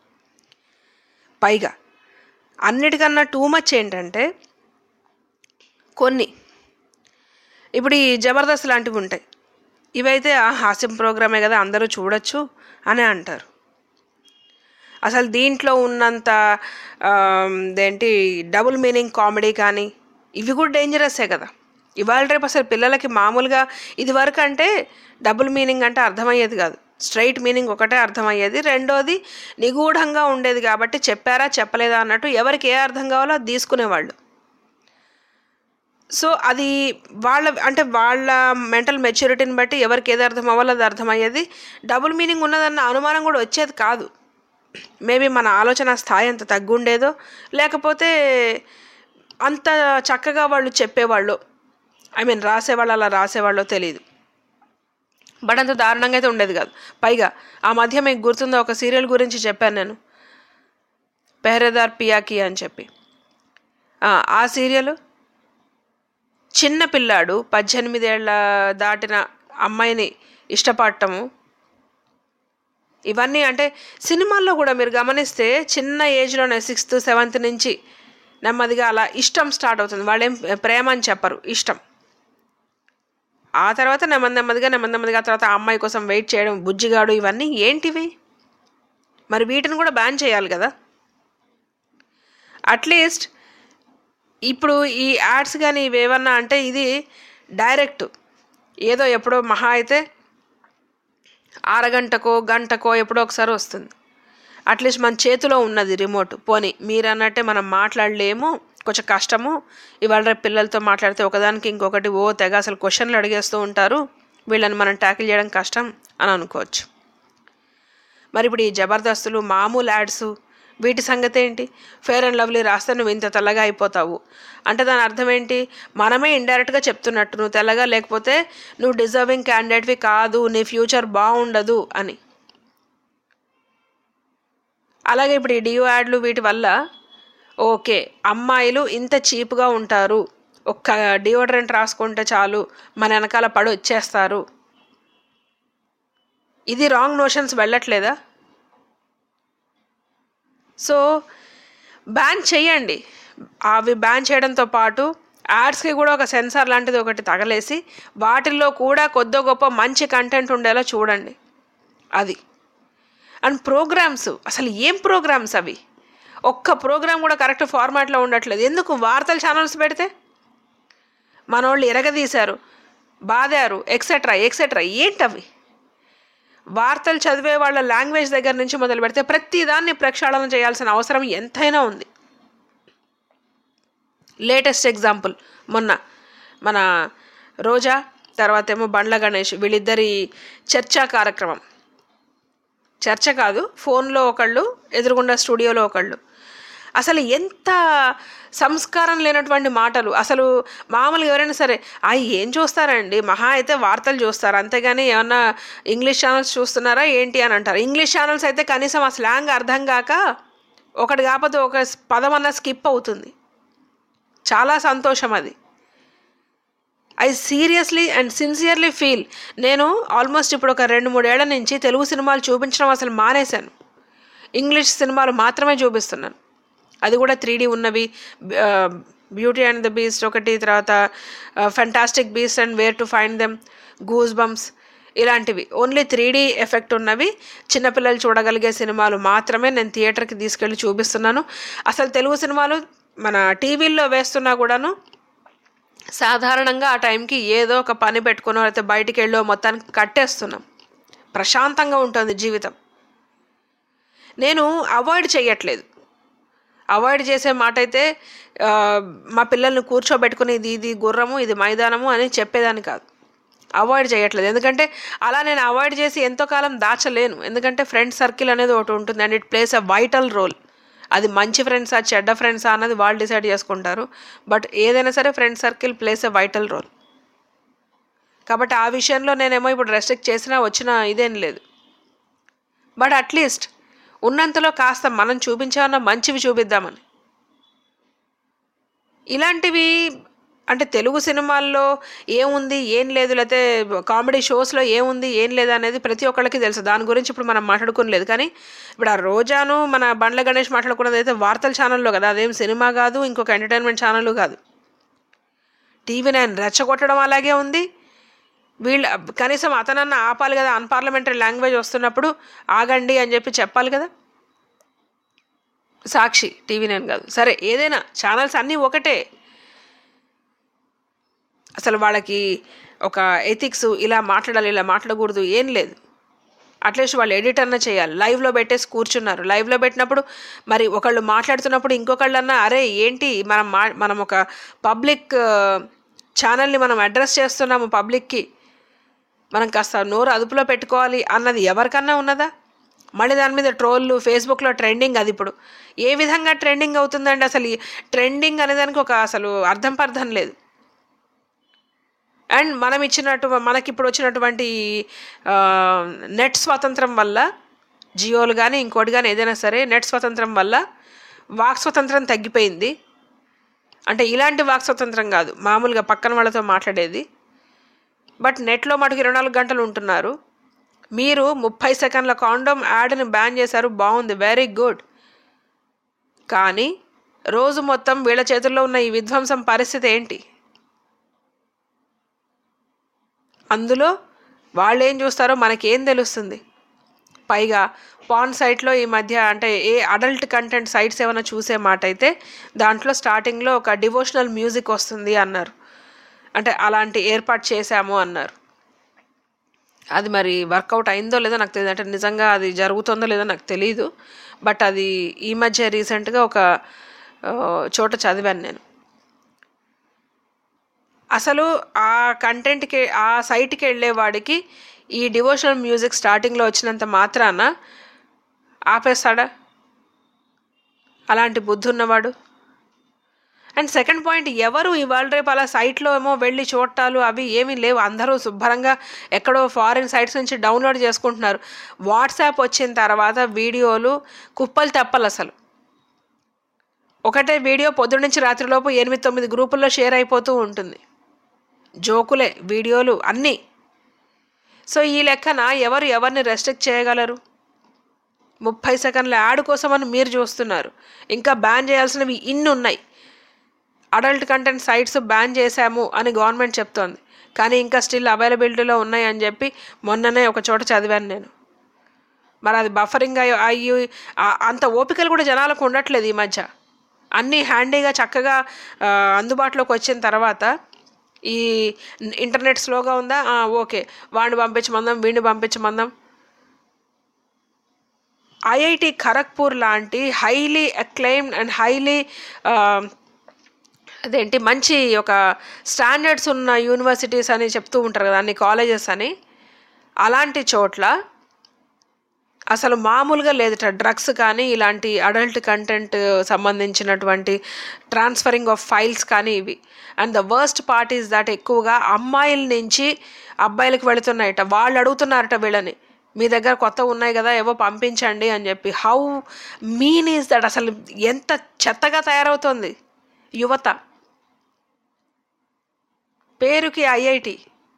F: పైగా అన్నిటికన్నా టూ మచ్ ఏంటంటే కొన్ని ఇప్పుడు ఈ జబర్దస్త్ లాంటివి ఉంటాయి ఇవైతే ఆ హాస్యం ప్రోగ్రామే కదా అందరూ చూడొచ్చు అని అంటారు అసలు దీంట్లో ఉన్నంత ఏంటి డబుల్ మీనింగ్ కామెడీ కానీ ఇవి కూడా డేంజరస్సే కదా ఇవాళ రేపు అసలు పిల్లలకి మామూలుగా ఇది వరకు అంటే డబుల్ మీనింగ్ అంటే అర్థమయ్యేది కాదు స్ట్రైట్ మీనింగ్ ఒకటే అర్థమయ్యేది రెండోది నిగూఢంగా ఉండేది కాబట్టి చెప్పారా చెప్పలేదా అన్నట్టు ఎవరికి ఏ అర్థం కావాలో అది తీసుకునేవాళ్ళు సో అది వాళ్ళ అంటే వాళ్ళ మెంటల్ మెచ్యూరిటీని బట్టి ఎవరికి ఏది అర్థం అవ్వాలో అది అర్థమయ్యేది డబుల్ మీనింగ్ ఉన్నదన్న అనుమానం కూడా వచ్చేది కాదు మేబీ మన ఆలోచన స్థాయి అంత తగ్గుండేదో లేకపోతే అంత చక్కగా వాళ్ళు చెప్పేవాళ్ళు ఐ మీన్ రాసేవాళ్ళు అలా రాసేవాళ్ళో తెలియదు బట్ అంత దారుణంగా అయితే ఉండేది కాదు పైగా ఆ మధ్య మీకు గుర్తుందో ఒక సీరియల్ గురించి చెప్పాను నేను పెహరేదార్ పియాకి అని చెప్పి ఆ, ఆ సీరియల్ చిన్న పిల్లాడు పద్దెనిమిదేళ్ల దాటిన అమ్మాయిని ఇష్టపడటము ఇవన్నీ అంటే సినిమాల్లో కూడా మీరు గమనిస్తే చిన్న ఏజ్లోనే సిక్స్త్ సెవెంత్ నుంచి నెమ్మదిగా అలా ఇష్టం స్టార్ట్ అవుతుంది వాళ్ళేం ప్రేమ అని చెప్పరు ఇష్టం ఆ తర్వాత నెమ్మది నెమ్మదిగా నెమ్మది నెమ్మదిగా ఆ తర్వాత ఆ అమ్మాయి కోసం వెయిట్ చేయడం బుజ్జిగాడు ఇవన్నీ ఏంటివి మరి వీటిని కూడా బ్యాన్ చేయాలి కదా అట్లీస్ట్ ఇప్పుడు ఈ యాడ్స్ కానీ ఇవేమన్నా అంటే ఇది డైరెక్ట్ ఏదో ఎప్పుడో మహా అయితే అరగంటకో గంటకో ఎప్పుడో ఒకసారి వస్తుంది అట్లీస్ట్ మన చేతిలో ఉన్నది రిమోట్ పోనీ మీరు అన్నట్టే మనం మాట్లాడలేము కొంచెం కష్టము ఇవాళ రేపు పిల్లలతో మాట్లాడితే ఒకదానికి ఇంకొకటి ఓ తెగ అసలు క్వశ్చన్లు అడిగేస్తూ ఉంటారు వీళ్ళని మనం ట్యాకిల్ చేయడం కష్టం అని అనుకోవచ్చు మరి ఇప్పుడు ఈ జబర్దస్తులు మామూలు యాడ్స్ వీటి సంగతి ఏంటి ఫేర్ అండ్ లవ్లీ రాస్తే నువ్వు ఇంత తెల్లగా అయిపోతావు అంటే దాని అర్థం ఏంటి మనమే ఇండైరెక్ట్గా చెప్తున్నట్టు నువ్వు తెల్లగా లేకపోతే నువ్వు డిజర్వింగ్ క్యాండిడేట్వి కాదు నీ ఫ్యూచర్ బాగుండదు అని అలాగే ఇప్పుడు ఈ డియో యాడ్లు వీటి వల్ల ఓకే అమ్మాయిలు ఇంత చీప్గా ఉంటారు ఒక్క డియోడ్రెంట్ రాసుకుంటే చాలు మన వెనకాల పడి వచ్చేస్తారు ఇది రాంగ్ నోషన్స్ వెళ్ళట్లేదా సో బ్యాన్ చేయండి అవి బ్యాన్ చేయడంతో పాటు యాడ్స్కి కూడా ఒక సెన్సార్ లాంటిది ఒకటి తగలేసి వాటిల్లో కూడా కొద్ది గొప్ప మంచి కంటెంట్ ఉండేలా చూడండి అది అండ్ ప్రోగ్రామ్స్ అసలు ఏం ప్రోగ్రామ్స్ అవి ఒక్క ప్రోగ్రామ్ కూడా కరెక్ట్ ఫార్మాట్లో ఉండట్లేదు ఎందుకు వార్తల ఛానల్స్ పెడితే మనోళ్ళు ఎరగదీశారు బాదారు ఎక్సెట్రా ఎక్సెట్రా ఏంటవి వార్తలు చదివే వాళ్ళ లాంగ్వేజ్ దగ్గర నుంచి మొదలు పెడితే ప్రతిదాన్ని ప్రక్షాళన చేయాల్సిన అవసరం ఎంతైనా ఉంది లేటెస్ట్ ఎగ్జాంపుల్ మొన్న మన రోజా తర్వాత ఏమో బండ్ల గణేష్ వీళ్ళిద్దరి చర్చా కార్యక్రమం చర్చ కాదు ఫోన్లో ఒకళ్ళు ఎదురుగుండా స్టూడియోలో ఒకళ్ళు అసలు ఎంత సంస్కారం లేనటువంటి మాటలు అసలు మామూలుగా ఎవరైనా సరే ఆ ఏం చూస్తారండి మహా అయితే వార్తలు చూస్తారు అంతేగాని ఏమన్నా ఇంగ్లీష్ ఛానల్స్ చూస్తున్నారా ఏంటి అని అంటారు ఇంగ్లీష్ ఛానల్స్ అయితే కనీసం ఆ స్లాంగ్ అర్థం కాక ఒకటి కాకపోతే ఒక పదం అన్న స్కిప్ అవుతుంది చాలా సంతోషం అది I seriously and sincerely feel నేను ఆల్మోస్ట్ ఇప్పుడు ఒక రెండు మూడేళ్ల నుంచి తెలుగు సినిమాలు చూపించడం అసలు మానేశాను ఇంగ్లీష్ సినిమాలు మాత్రమే చూపిస్తున్నాను అది కూడా త్రీ ఉన్నవి బ్యూటీ అండ్ ద బీస్ట్ ఒకటి తర్వాత fantastic beast and where to find them goose bumps ఇలాంటివి ఓన్లీ త్రీ ఎఫెక్ట్ ఉన్నవి చిన్నపిల్లలు చూడగలిగే సినిమాలు మాత్రమే నేను థియేటర్కి తీసుకెళ్ళి చూపిస్తున్నాను అసలు తెలుగు సినిమాలు మన టీవీల్లో వేస్తున్నా కూడాను సాధారణంగా ఆ టైంకి ఏదో ఒక పని పెట్టుకునో లేకపోతే బయటికి వెళ్ళో మొత్తానికి కట్టేస్తున్నాం ప్రశాంతంగా ఉంటుంది జీవితం నేను అవాయిడ్ చేయట్లేదు అవాయిడ్ చేసే మాట అయితే ఆ, మా పిల్లల్ని కూర్చోబెట్టుకుని ఇది ఇది గుర్రము ఇది మైదానము అని చెప్పేదాన్ని కాదు అవాయిడ్ చేయట్లేదు ఎందుకంటే అలా నేను అవాయిడ్ చేసి ఎంతో కాలం దాచలేను ఎందుకంటే ఫ్రెండ్ సర్కిల్ అనేది ఒకటి ఉంటుంది and it plays a vital role అది మంచి ఫ్రెండ్సా చెడ్డ ఫ్రెండ్సా అన్నది వాళ్ళు డిసైడ్ చేసుకుంటారు బట్ ఏదైనా సరే friend circle plays a vital role కాబట్టి ఆ విషయంలో నేనేమో ఇప్పుడు రెస్ట్రిక్ట్ చేసినా వచ్చినా ఇదేం లేదు బట్ అట్లీస్ట్ ఉన్నంతలో కాస్త మనం చూపించామన్నా మంచివి చూపిద్దామని ఇలాంటివి అంటే తెలుగు సినిమాల్లో ఏముంది ఏం లేదు లేకపోతే కామెడీ షోస్లో ఏముంది ఏం లేదు అనేది ప్రతి ఒక్కళ్ళకి తెలుసు దాని గురించి ఇప్పుడు మనం మాట్లాడుకోలేదు కానీ ఇప్పుడు ఆ రోజాను మన బండ్ల గణేష్ మాట్లాడుకున్నది అయితే వార్తల ఛానల్లో కదా అదేం సినిమా కాదు ఇంకొక ఎంటర్టైన్మెంట్ ఛానల్ కాదు టీవీ నైన్ రెచ్చగొట్టడం అలాగే ఉంది వీళ్ళ కనీసం అతనన్న ఆపాలి కదా అన్పార్లమెంటరీ లాంగ్వేజ్ వస్తున్నప్పుడు ఆగండి అని చెప్పి చెప్పాలి కదా సాక్షి టీవీ నైన్ కాదు సరే ఏదైనా ఛానల్స్ అన్నీ ఒకటే అసలు వాళ్ళకి ఒక ఎథిక్స్ ఇలా మాట్లాడాలి ఇలా మాట్లాడకూడదు ఏం లేదు అట్లీస్ట్ వాళ్ళు ఎడిట్ అన్న చేయాలి లైవ్లో పెట్టేసి కూర్చున్నారు లైవ్లో పెట్టినప్పుడు మరి ఒకళ్ళు మాట్లాడుతున్నప్పుడు ఇంకొకళ్ళన్నా అరే ఏంటి మనం మా మనం ఒక పబ్లిక్ ఛానల్ని మనం అడ్రస్ చేస్తున్నాము పబ్లిక్కి మనం కాస్త నోరు అదుపులో పెట్టుకోవాలి అన్నది ఎవరికన్నా ఉన్నదా మళ్ళీ దాని మీద ట్రోళ్ళు ఫేస్బుక్లో ట్రెండింగ్ అది ఇప్పుడు ఏ విధంగా ట్రెండింగ్ అవుతుందండి అసలు ఈ ట్రెండింగ్ అనేదానికి ఒక అసలు అర్థం పర్థం లేదు అండ్ మనం ఇచ్చినట్టు మనకి ఇప్పుడు వచ్చినటువంటి ఆ, నెట్ స్వాతంత్రం వల్ల జియోలు కానీ ఇంకోటి కానీ ఏదైనా సరే నెట్ స్వతంత్రం వల్ల వాక్ స్వతంత్రం తగ్గిపోయింది అంటే ఇలాంటి వాక్ స్వతంత్రం కాదు మామూలుగా పక్కన వాళ్ళతో మాట్లాడేది బట్ నెట్లో మటుకు ఇరవై నాలుగు గంటలు ఉంటున్నారు మీరు ముప్పై సెకండ్ల కాండోమ్ యాడ్ని బ్యాన్ చేశారు బాగుంది వెరీ గుడ్ కానీ రోజు మొత్తం వీళ్ళ చేతుల్లో ఉన్న ఈ విధ్వంసం పరిస్థితి ఏంటి అందులో వాళ్ళు ఏం చూస్తారో మనకేం తెలుస్తుంది పైగా పాన్ సైట్లో ఈ మధ్య అంటే ఏ అడల్ట్ కంటెంట్ సైట్స్ ఏమైనా చూసే మాట అయితే దాంట్లో స్టార్టింగ్లో ఒక డివోషనల్ మ్యూజిక్ వస్తుంది అన్నారు అంటే అలాంటి ఏర్పాటు చేశాము అన్నారు అది మరి వర్కౌట్ అయిందో లేదో నాకు తెలియదు అంటే నిజంగా అది జరుగుతుందో లేదో నాకు తెలియదు బట్ అది ఈ మధ్య రీసెంట్గా ఒక ఆ, చోట చదివాను నేను అసలు ఆ కంటెంట్కి ఆ సైట్కి వెళ్ళే వాడికి ఈ డివోషనల్ మ్యూజిక్ స్టార్టింగ్లో వచ్చినంత మాత్రాన ఆపేస్తాడా అలాంటి బుద్ధి ఉన్నవాడు అండ్ సెకండ్ పాయింట్ ఎవరు ఇవాళ రేపు అలా సైట్లో ఏమో వెళ్ళి చూడటాలు అవి ఏమీ లేవు అందరూ శుభ్రంగా ఎక్కడో ఫారిన్ సైట్స్ నుంచి డౌన్లోడ్ చేసుకుంటున్నారు వాట్సాప్ వచ్చిన తర్వాత వీడియోలు కుప్పలు తెప్పలు అసలు ఒకటే వీడియో పొద్దున్న నుంచి రాత్రిలోపు ఎనిమిది తొమ్మిది గ్రూపుల్లో షేర్ అయిపోతూ ఉంటుంది జోకులే వీడియోలు అన్నీ సో ఈ లెక్కన ఎవరు ఎవరిని రెస్ట్రిక్ట్ చేయగలరు ముప్పై సెకండ్ల యాడ్ కోసమని మీరు చూస్తున్నారు ఇంకా బ్యాన్ చేయాల్సినవి ఇన్ని ఉన్నాయి అడల్ట్ కంటెంట్ సైట్స్ బ్యాన్ చేశాము అని గవర్నమెంట్ చెప్తోంది కానీ ఇంకా స్టిల్ అవైలబిలిటీలో ఉన్నాయి అని చెప్పి మొన్ననే ఒక చోట చదివాను నేను మరి అది బఫరింగ్ అయ్యి అయ్యి ఆ- అంత ఓపికలు కూడా జనాలకు ఉండట్లేదు ఈ మధ్య అన్నీ హ్యాండీగా చక్కగా ఆ, అందుబాటులోకి వచ్చిన తర్వాత ఈ ఇంటర్నెట్ స్లోగా ఉందా ఆ, ఓకే వాడిని పంపించమందాం వీడిని పంపించమందాం ఐఐటి ఖరగ్పూర్ లాంటి హైలీ అక్లైమ్డ్ అండ్ హైలీ అదేంటి మంచి ఒక స్టాండర్డ్స్ ఉన్న యూనివర్సిటీస్ అని చెప్తూ ఉంటారు కదా అన్ని కాలేజెస్ అని అలాంటి చోట్ల అసలు మామూలుగా లేదట డ్రగ్స్ కానీ ఇలాంటి అడల్ట్ కంటెంట్ సంబంధించినటువంటి ట్రాన్స్ఫరింగ్ ఆఫ్ ఫైల్స్ కానీ ఇవి and the worst part is that ఎక్కువగా అమ్మాయిల నుంచి అబ్బాయిలకు వెళుతున్నాయట వాళ్ళు అడుగుతున్నారట వీళ్ళని మీ దగ్గర కొత్త ఉన్నాయి కదా ఏవో పంపించండి అని చెప్పి హౌ మీన్ ఈజ్ దట్ అసలు ఎంత చెత్తగా తయారవుతుంది యువత పేరుకి ఐఐటి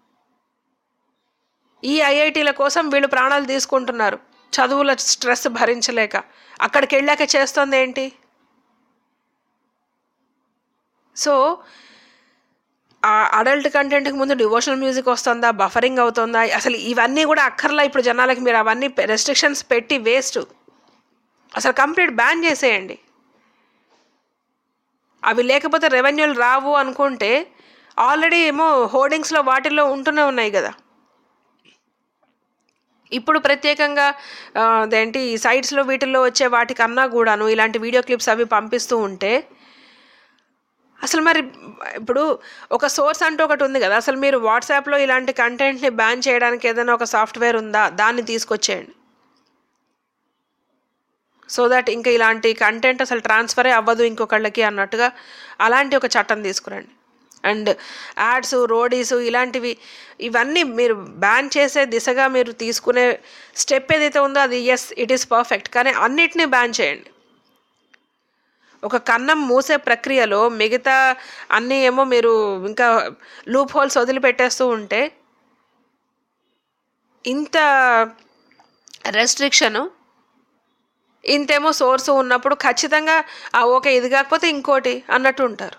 F: ఈ ఐఐటీల కోసం వీళ్ళు ప్రాణాలు తీసుకుంటున్నారు చదువుల స్ట్రెస్ భరించలేక అక్కడికి వెళ్ళాక చేస్తుంది ఏంటి సో ఆ అడల్ట్ కంటెంట్కి ముందు డివోషనల్ మ్యూజిక్ వస్తుందా బఫరింగ్ అవుతుందా అసలు ఇవన్నీ కూడా అక్కర్లా ఇప్పుడు జనాలకి మీరు అవన్నీ రెస్ట్రిక్షన్స్ పెట్టి వేస్ట్ అసలు కంప్లీట్ బ్యాన్ చేసేయండి అవి లేకపోతే రెవెన్యూలు రావు అనుకుంటే ఆల్రెడీ ఏమో హోర్డింగ్స్లో వాటిల్లో ఉంటూనే ఉన్నాయి కదా ఇప్పుడు ప్రత్యేకంగా ఆ, అదేంటి ఈ సైట్స్లో వీటిల్లో వచ్చే వాటికన్నా కూడాను ఇలాంటి వీడియో క్లిప్స్ అవి పంపిస్తూ ఉంటే అసలు మరి ఇప్పుడు ఒక సోర్స్ అంటూ ఒకటి ఉంది కదా అసలు మీరు వాట్సాప్లో ఇలాంటి కంటెంట్ని బ్యాన్ చేయడానికి ఏదైనా ఒక సాఫ్ట్వేర్ ఉందా దాన్ని తీసుకొచ్చేయండి సో దట్ ఇంకా ఇలాంటి కంటెంట్ అసలు ట్రాన్స్ఫరే అవ్వదు ఇంకొకళ్ళకి అన్నట్టుగా అలాంటి ఒక చట్టం తీసుకురండి అండ్ యాడ్స్ రోడీస్ ఇలాంటివి ఇవన్నీ మీరు బ్యాన్ చేసే దిశగా మీరు తీసుకునే స్టెప్ ఏదైతే ఉందో అది ఎస్ ఇట్ ఈస్ పర్ఫెక్ట్ కానీ అన్నిటినీ బ్యాన్ చేయండి ఒక కన్నం మూసే ప్రక్రియలో మిగతా అన్నీ ఏమో మీరు ఇంకా లూప్ హోల్స్ వదిలిపెట్టేస్తూ ఉంటే ఇంత రెస్ట్రిక్షను ఇంతేమో సోర్స్ ఉన్నప్పుడు ఖచ్చితంగా ఆ ఓకే ఇది కాకపోతే ఇంకోటి అన్నట్టు ఉంటారు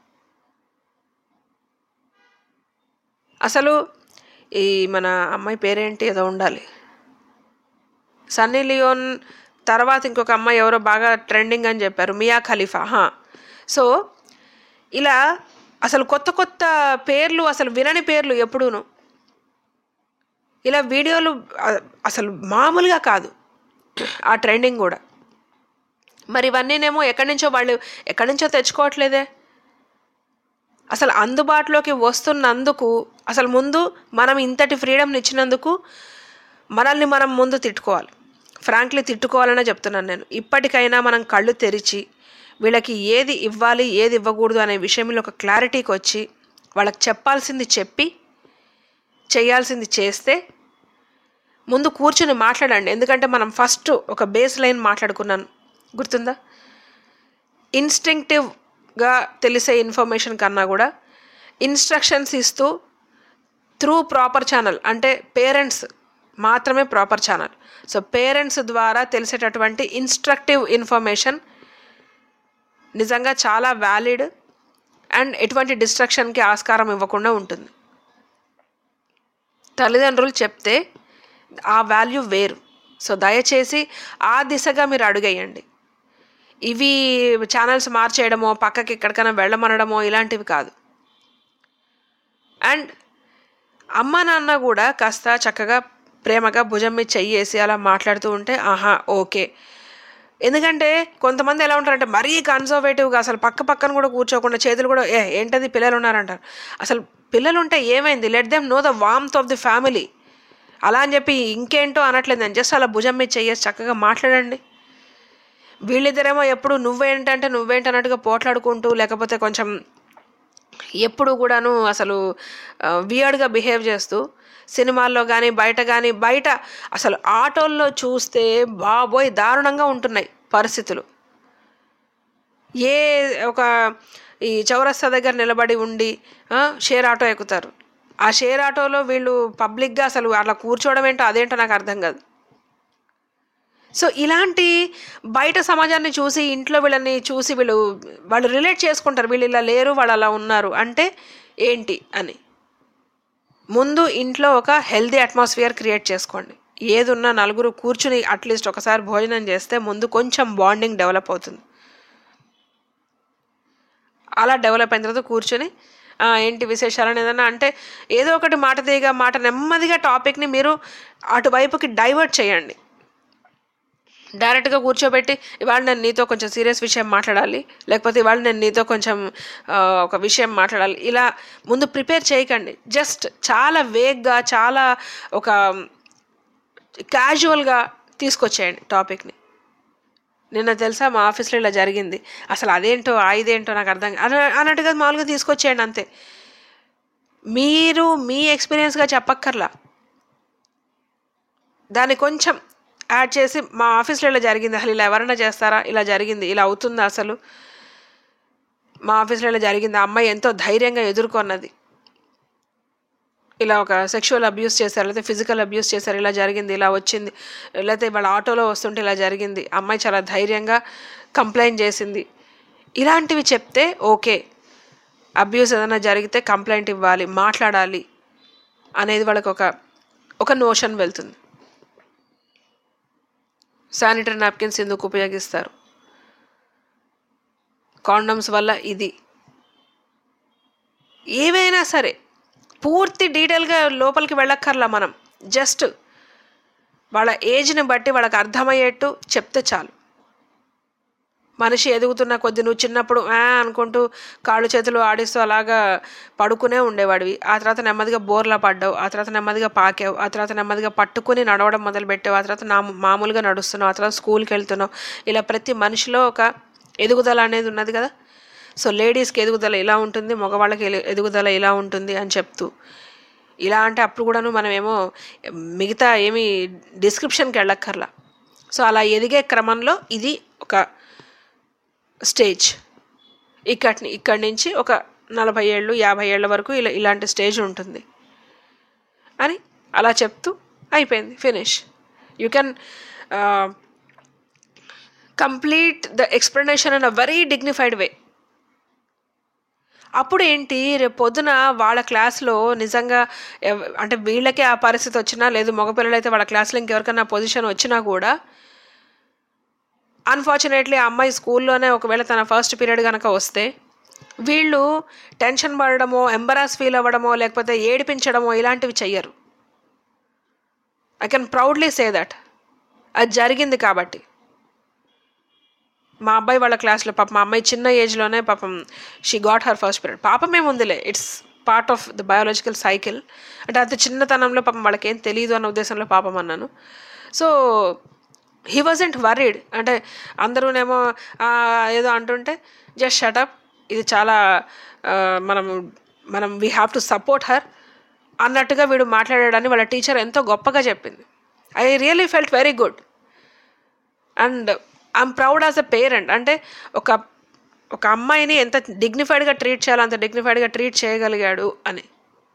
F: అసలు ఈ మన అమ్మాయి పేరేంటి ఏదో ఉండాలి సన్నీ లియోన్ తర్వాత ఇంకొక అమ్మాయి ఎవరో బాగా ట్రెండింగ్ అని చెప్పారు మియా ఖలీఫా హా సో ఇలా అసలు కొత్త కొత్త పేర్లు అసలు వినని పేర్లు ఎప్పుడూను ఇలా వీడియోలు అ- అసలు మామూలుగా కాదు ఆ ట్రెండింగ్ కూడా మరి ఇవన్నీనేమో ఎక్కడి నుంచో వాళ్ళు ఎక్కడి నుంచో తెచ్చుకోవట్లేదే అసలు అందుబాటులోకి వస్తున్నందుకు అసలు ముందు మనం ఇంతటి ఫ్రీడమ్ని ఇచ్చినందుకు మనల్ని మనం ముందు తిట్టుకోవాలి ఫ్రాంక్లీ తిట్టుకోవాలనే చెప్తున్నాను నేను ఇప్పటికైనా మనం కళ్ళు తెరిచి వీళ్ళకి ఏది ఇవ్వాలి ఏది ఇవ్వకూడదు అనే విషయంలో ఒక క్లారిటీకి వచ్చి వాళ్ళకి చెప్పాల్సింది చెప్పి చేయాల్సింది చేస్తే ముందు కూర్చుని మాట్లాడండి ఎందుకంటే మనం ఫస్ట్ ఒక బేస్ లైన్ మాట్లాడుకున్నాను గుర్తుందా ఇన్స్టింక్టివ్గా తెలిసే ఇన్ఫర్మేషన్ కన్నా కూడా ఇన్స్ట్రక్షన్స్ ఇస్తూ త్రూ ప్రాపర్ ఛానల్ అంటే పేరెంట్స్ మాత్రమే ప్రాపర్ ఛానల్ సో పేరెంట్స్ ద్వారా తెలిసేటటువంటి ఇన్స్ట్రక్టివ్ ఇన్ఫర్మేషన్ నిజంగా చాలా వ్యాలిడ్ అండ్ ఎటువంటి డిస్ట్రక్షన్కి ఆస్కారం ఇవ్వకుండా ఉంటుంది తల్లిదండ్రులు చెప్తే ఆ వాల్యూ వేరు సో దయచేసి ఆ దిశగా మీరు అడుగేయండి ఇవి ఛానల్స్ మార్చేయడమో పక్కకి ఎక్కడికైనా వెళ్ళమనడమో ఇలాంటివి కాదు అండ్ అమ్మ నాన్న కూడా కాస్త చక్కగా ప్రేమగా భుజం మీద చెయ్యేసి అలా మాట్లాడుతూ ఉంటే ఆహా ఓకే ఎందుకంటే కొంతమంది ఎలా ఉంటారంటే మరీ కన్సర్వేటివ్గా అసలు పక్క పక్కన కూడా కూర్చోకుండా చేతులు కూడా ఏ ఏంటది పిల్లలు ఉన్నారంటారు అసలు పిల్లలు ఉంటే ఏమైంది let them know the warmth of the family అలా అని చెప్పి ఇంకేంటో అనట్లేదు నేను జస్ట్ అలా భుజం మీద చెయ్యేసి చక్కగా మాట్లాడండి వీళ్ళిద్దరేమో ఎప్పుడు నువ్వేంటంటే నువ్వేంటన్నట్టుగా పోట్లాడుకుంటూ లేకపోతే కొంచెం ఎప్పుడు కూడాను అసలు వియర్డ్గా బిహేవ్ చేస్తూ సినిమాల్లో కానీ బయట కానీ బయట అసలు ఆటోల్లో చూస్తే బాబోయ్ దారుణంగా ఉంటున్నాయి పరిస్థితులు ఏ ఒక ఈ చౌరస్తా దగ్గర నిలబడి ఉండి ఆ, షేర్ ఆటో ఎక్కుతారు ఆ షేర్ ఆటోలో వీళ్ళు పబ్లిక్గా అసలు అట్లా కూర్చోవడం ఏంటో అదేంటో నాకు అర్థం కాదు సో ఇలాంటి బయట సమాజాన్ని చూసి ఇంట్లో వీళ్ళని చూసి వీళ్ళు వాళ్ళు రిలేట్ చేసుకుంటారు వీళ్ళు ఇలా లేరు వాళ్ళు అలా ఉన్నారు అంటే ఏంటి అని ముందు ఇంట్లో ఒక హెల్దీ అట్మాస్ఫియర్ క్రియేట్ చేసుకోండి ఏదున్నా నలుగురు కూర్చుని అట్లీస్ట్ ఒకసారి భోజనం చేస్తే ముందు కొంచెం బాండింగ్ డెవలప్ అవుతుంది అలా డెవలప్ అయిన తర్వాత కూర్చొని "ఆ, ఏంటి విశేషాలని ఏదన్నా అంటే ఏదో ఒకటి మాట తీయగా మాట నెమ్మదిగా టాపిక్ని మీరు అటువైపుకి డైవర్ట్ చేయండి డైరెక్ట్గా కూర్చోబెట్టి ఇవాళ నేను నీతో కొంచెం సీరియస్ విషయం మాట్లాడాలి లేకపోతే ఇవాళ నేను నీతో కొంచెం ఆ, ఒక విషయం మాట్లాడాలి ఇలా ముందు ప్రిపేర్ చేయకండి జస్ట్ చాలా వేగ్గా చాలా ఒక క్యాజువల్గా తీసుకొచ్చేయండి టాపిక్ని నిన్న తెలుసా మా ఆఫీస్లో ఇలా జరిగింది అసలు అదేంటో ఆ ఇదేంటో నాకు అర్థం కా- అన అన్నట్టుగా మామూలుగా తీసుకొచ్చేయండి అంతే మీరు మీ ఎక్స్పీరియన్స్గా చెప్పక్కర్లా దాన్ని కొంచెం యాడ్ చేసి మా ఆఫీస్లో ఇలా జరిగింది అసలు ఇలా ఎవరైనా చేస్తారా ఇలా జరిగింది ఇలా అవుతుందా అసలు మా ఆఫీస్లో ఇలా జరిగింది ఆ అమ్మాయి ఎంతో ధైర్యంగా ఎదుర్కొన్నది ఇలా ఒక సెక్షువల్ అబ్యూస్ చేశారు లేకపోతే ఫిజికల్ అబ్యూస్ చేశారు ఇలా జరిగింది ఇలా వచ్చింది లేకపోతే వాళ్ళ ఆటోలో వస్తుంటే ఇలా జరిగింది అమ్మాయి చాలా ధైర్యంగా కంప్లైంట్ చేసింది ఇలాంటివి చెప్తే ఓకే అబ్యూస్ ఏదైనా జరిగితే కంప్లైంట్ ఇవ్వాలి మాట్లాడాలి అనేది వాళ్ళకి ఒక ఒక నోషన్ వెళ్తుంది శానిటరీ నాప్కిన్స్ ఎందుకు ఉపయోగిస్తారు కాండమ్స్ వల్ల ఇది ఏవైనా సరే పూర్తి డీటెయిల్గా లోపలికి వెళ్ళక్కర్లా మనం జస్ట్ వాళ్ళ ఏజ్ని బట్టి వాళ్ళకి అర్థమయ్యేట్టు చెప్తే చాలు మనిషి ఎదుగుతున్న కొద్ది నువ్వు చిన్నప్పుడు ఆ అనుకుంటూ కాళ్ళు చేతులు ఆడిస్తూ అలాగా పడుకునే ఉండేవాడివి ఆ తర్వాత నెమ్మదిగా బోర్లా పడ్డావు ఆ తర్వాత నెమ్మదిగా పాకావు ఆ తర్వాత నెమ్మదిగా పట్టుకుని నడవడం మొదలు పెట్టావు ఆ తర్వాత నా మామూలుగా నడుస్తున్నావు ఆ తర్వాత స్కూల్కి వెళ్తున్నావు ఇలా ప్రతి మనిషిలో ఒక ఎదుగుదల అనేది ఉన్నది కదా సో లేడీస్కి ఎదుగుదల ఇలా ఉంటుంది మగవాళ్ళకి ఎలు- ఎదుగుదల ఇలా ఉంటుంది అని చెప్తూ ఇలా అంటే అప్పుడు కూడాను మనం ఏమో మిగతా ఏమి డిస్క్రిప్షన్కి వెళ్ళక్కర్లా సో అలా ఎదిగే క్రమంలో ఇది ఒక స్టేజ్ ఇక్కడి ఇక్కడి నుంచి ఒక నలభై ఏళ్ళు యాభై ఏళ్ళ వరకు ఇలా ఇలాంటి స్టేజ్ ఉంటుంది అని అలా చెప్తూ అయిపోయింది finish you can complete the explanation in a very dignified way అప్పుడు ఏంటి రేపు పొద్దున వాళ్ళ క్లాస్లో నిజంగా ఎవ- అంటే వీళ్ళకే ఆ పరిస్థితి వచ్చినా లేదు మగపిల్లలు అయితే వాళ్ళ క్లాస్లో ఇంకెవరికైనా పొజిషన్ వచ్చినా కూడా అన్ఫార్చునేట్లీ ఆ అమ్మాయి స్కూల్లోనే ఒకవేళ తన ఫస్ట్ పీరియడ్ కనుక వస్తే వీళ్ళు టెన్షన్ పడడమో ఎంబరాస్ ఫీల్ అవ్వడమో లేకపోతే ఏడిపించడమో ఇలాంటివి చెయ్యరు I can proudly say that అది జరిగింది కాబట్టి మా అబ్బాయి వాళ్ళ క్లాస్లో పాపం మా అమ్మాయి చిన్న ఏజ్లోనే పాపం she got her first period పాపం ఏముందిలే it's part of the biological cycle అంటే అంత చిన్నతనంలో పాపం వాళ్ళకి ఏం తెలియదు అన్న ఉద్దేశంలో పాపం అన్నాను సో హీ వాజంట్ వరీడ్ అంటే అందరూనేమో "ఆ, ఏదో అంటుంటే జస్ట్ షటప్ ఇది చాలా ఆ, మనం మనం we have to support her అన్నట్టుగా వీడు మాట్లాడాడని వాళ్ళ టీచర్ ఎంతో గొప్పగా చెప్పింది I really felt very good and I'm proud as a parent అంటే ఒక ఒక అమ్మాయిని ఎంత డిగ్నిఫైడ్గా ట్రీట్ చేయాలో అంత డిగ్నిఫైడ్గా ట్రీట్ చేయగలిగాడు అని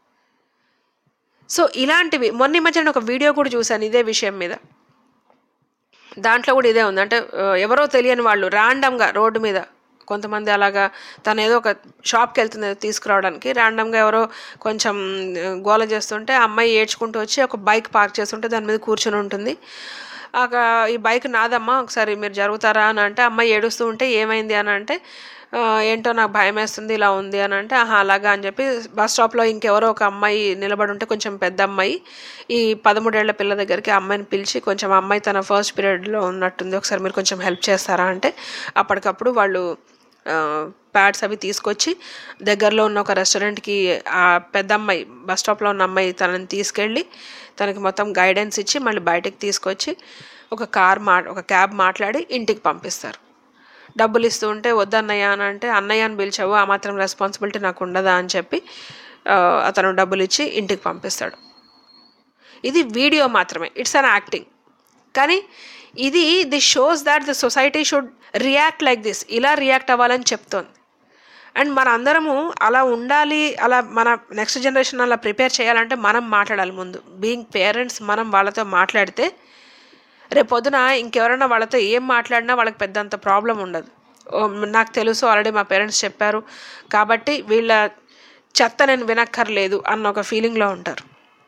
F: సో ఇలాంటివి మొన్న ఈ మధ్య నేను ఒక వీడియో కూడా చూశాను ఇదే విషయం మీద దాంట్లో కూడా ఇదే ఉంది అంటే ఆ, ఎవరో తెలియని వాళ్ళు ర్యాండమ్గా రోడ్డు మీద కొంతమంది అలాగా తను ఏదో ఒక షాప్కి వెళ్తుంది ఏదో తీసుకురావడానికి ర్యాండమ్గా ఎవరో కొంచెం ఆ, గోల చేస్తుంటే ఆ అమ్మాయి ఏడ్చుకుంటూ వచ్చి ఒక బైక్ పార్క్ చేస్తుంటే దాని మీద కూర్చొని ఉంటుంది ఆక ఈ బైక్ నాదమ్మా ఒకసారి మీరు జరుగుతారా అని అంటే అమ్మాయి ఏడుస్తూ ఉంటే ఏమైంది అని అంటే "ఆ, ఏంటో నాకు భయం వేస్తుంది ఇలా ఉంది అని అంటే ఆహా అలాగా అని చెప్పి బస్ స్టాప్లో ఇంకెవరో ఒక అమ్మాయి నిలబడి ఉంటే కొంచెం పెద్ద అమ్మాయి ఈ పదమూడేళ్ల పిల్ల దగ్గరికి ఆ అమ్మాయిని పిలిచి కొంచెం ఆ అమ్మాయి తన ఫస్ట్ పీరియడ్లో ఉన్నట్టుంది ఒకసారి మీరు కొంచెం హెల్ప్ చేస్తారా అంటే అప్పటికప్పుడు వాళ్ళు ప్యాడ్స్ అవి తీసుకొచ్చి దగ్గరలో ఉన్న ఒక రెస్టారెంట్కి ఆ పెద్ద అమ్మాయి బస్ స్టాప్లో ఉన్న అమ్మాయి తనని తీసుకెళ్ళి తనకి మొత్తం గైడెన్స్ ఇచ్చి మళ్ళీ బయటకు తీసుకొచ్చి ఒక కార్ మా ఒక క్యాబ్ మాట్లాడి ఇంటికి పంపిస్తారు డబ్బులు ఇస్తూ ఉంటే వద్దన్నయ్య అని అంటే అన్నయ్య అని పిలిచావు ఆ మాత్రం రెస్పాన్సిబిలిటీ నాకు ఉండదా అని చెప్పి ఆ, అతను డబ్బులు ఇచ్చి ఇంటికి పంపిస్తాడు ఇది వీడియో మాత్రమే ఇట్స్ అన్ యాక్టింగ్ కానీ ఇది the shows that the society should react like this ఇలా రియాక్ట్ అవ్వాలని చెప్తోంది అండ్ మన అందరము అలా ఉండాలి అలా మన నెక్స్ట్ జనరేషన్ అలా ప్రిపేర్ చేయాలంటే మనం మాట్లాడాలి ముందు బీయింగ్ పేరెంట్స్ మనం వాళ్ళతో మాట్లాడితే రేపొద్దున ఇంకెవరైనా వాళ్ళతో ఏం మాట్లాడినా వాళ్ళకి పెద్దంత ప్రాబ్లం ఉండదు ఓ, నాకు తెలుసు ఆల్రెడీ మా పేరెంట్స్ చెప్పారు కాబట్టి వీళ్ళ చెత్త నేను వినక్కర్లేదు అన్న ఒక ఫీలింగ్లో ఉంటారు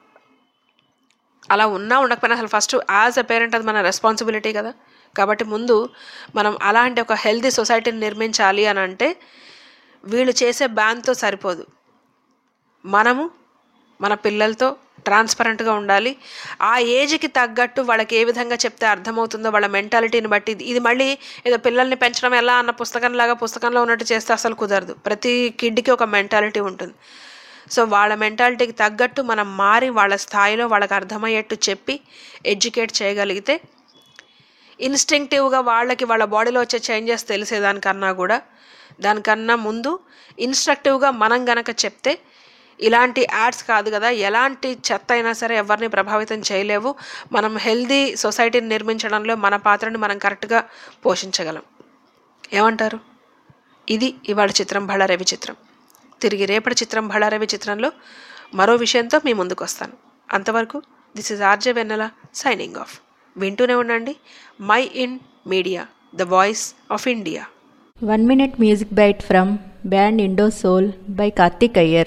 F: అలా ఉన్నా ఉండకపోయినా అసలు ఫస్ట్ యాజ్ అ పేరెంట్ అది మన రెస్పాన్సిబిలిటీ కదా కాబట్టి ముందు మనం అలాంటి ఒక హెల్తీ సొసైటీని నిర్మించాలి అని అంటే వీళ్ళు చేసే బ్యాన్తో సరిపోదు మనము మన పిల్లలతో ట్రాన్స్పరెంట్గా ఉండాలి ఆ ఏజ్కి తగ్గట్టు వాళ్ళకి ఏ విధంగా చెప్తే అర్థమవుతుందో వాళ్ళ మెంటాలిటీని బట్టి ఇది- ఇది మళ్ళీ ఏదో పిల్లల్ని పెంచడం ఎలా అన్న పుస్తకంలాగా పుస్తకంలో ఉన్నట్టు చేస్తే అసలు కుదరదు ప్రతి కిడ్కి ఒక మెంటాలిటీ ఉంటుంది సో వాళ్ళ మెంటాలిటీకి తగ్గట్టు మనం మారి వాళ్ళ స్థాయిలో వాళ్ళకి అర్థమయ్యేట్టు చెప్పి ఎడ్యుకేట్ చేయగలిగితే ఇన్స్టింక్టివ్గా వాళ్ళకి వాళ్ళ బాడీలో వచ్చే చేంజెస్ తెలిసేదానికన్నా కూడా దానికన్నా ముందు ఇన్స్ట్రక్టివ్గా మనం గనక చెప్తే ఇలాంటి యాడ్స్ కాదు కదా ఎలాంటి చెత్త అయినా సరే ఎవరిని ప్రభావితం చేయలేవు మనం హెల్దీ సొసైటీని నిర్మించడంలో మన పాత్రని మనం కరెక్ట్గా పోషించగలం ఏమంటారు ఇది ఇవాళ చిత్రం బళ్ళారవి చిత్రం తిరిగి రేపటి చిత్రం బళ్ళారవి చిత్రంలో మరో విషయంతో మీ ముందుకు వస్తాను అంతవరకు this is RJ Vennela signing off వింటూనే ఉండండి Mind Media the voice of India
G: One minute music bite from band Indo Soul by Karthik Iyer.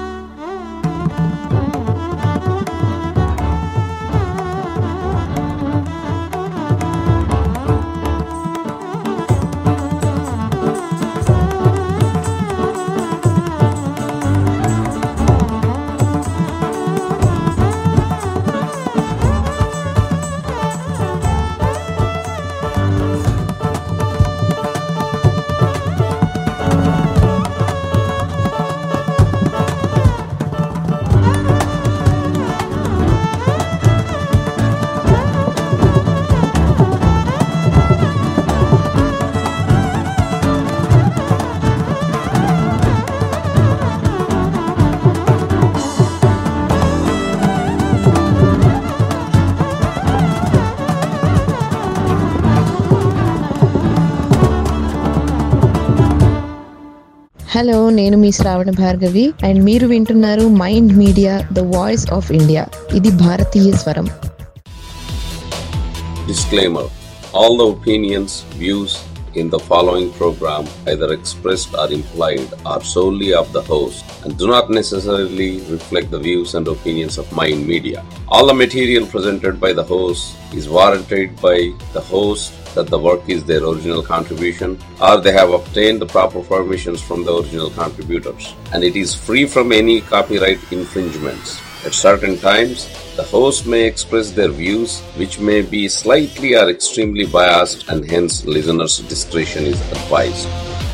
L: Hello నేను మీ శ్రావణ భార్గవి అండ్ మీరు వింటున్నారు Mind Media the voice of India ఇది భారతీయ స్వరం
M: Disclaimer All the opinions, views in the following program, either expressed or implied, are solely of the host and do not necessarily reflect the views and opinions of Mind Media. All the material presented by the host is warranted by the host that the work is their original contribution or they have obtained the proper permissions from the original contributors and it is free from any copyright infringements. At certain times, the host may express their views, which may be slightly or extremely biased, and hence listeners' discretion is advised.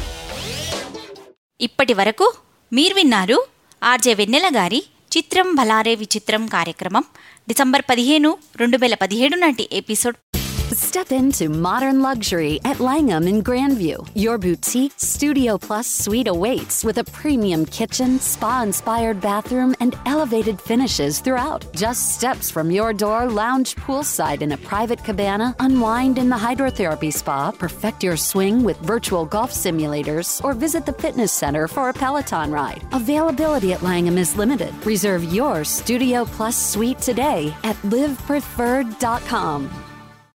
B: ఇప్పటి వరకు మీరు విన్నారు RJ వెన్నెల గారి చిత్రం భలారే విచిత్రం కార్యక్రమం December పదిహేను రెండు వేల పదిహేడు నాటి episode
A: Step into modern luxury at Langham in Grandview. Your boutique Studio Plus suite awaits with a premium kitchen, spa inspired bathroom, and elevated finishes throughout. Just steps from your door, lounge poolside in a private cabana, unwind in the hydrotherapy spa, perfect your swing with virtual golf simulators, or visit the fitness center for a Peloton ride. Availability at Langham is limited. Reserve your Studio Plus suite today at livepreferred.com.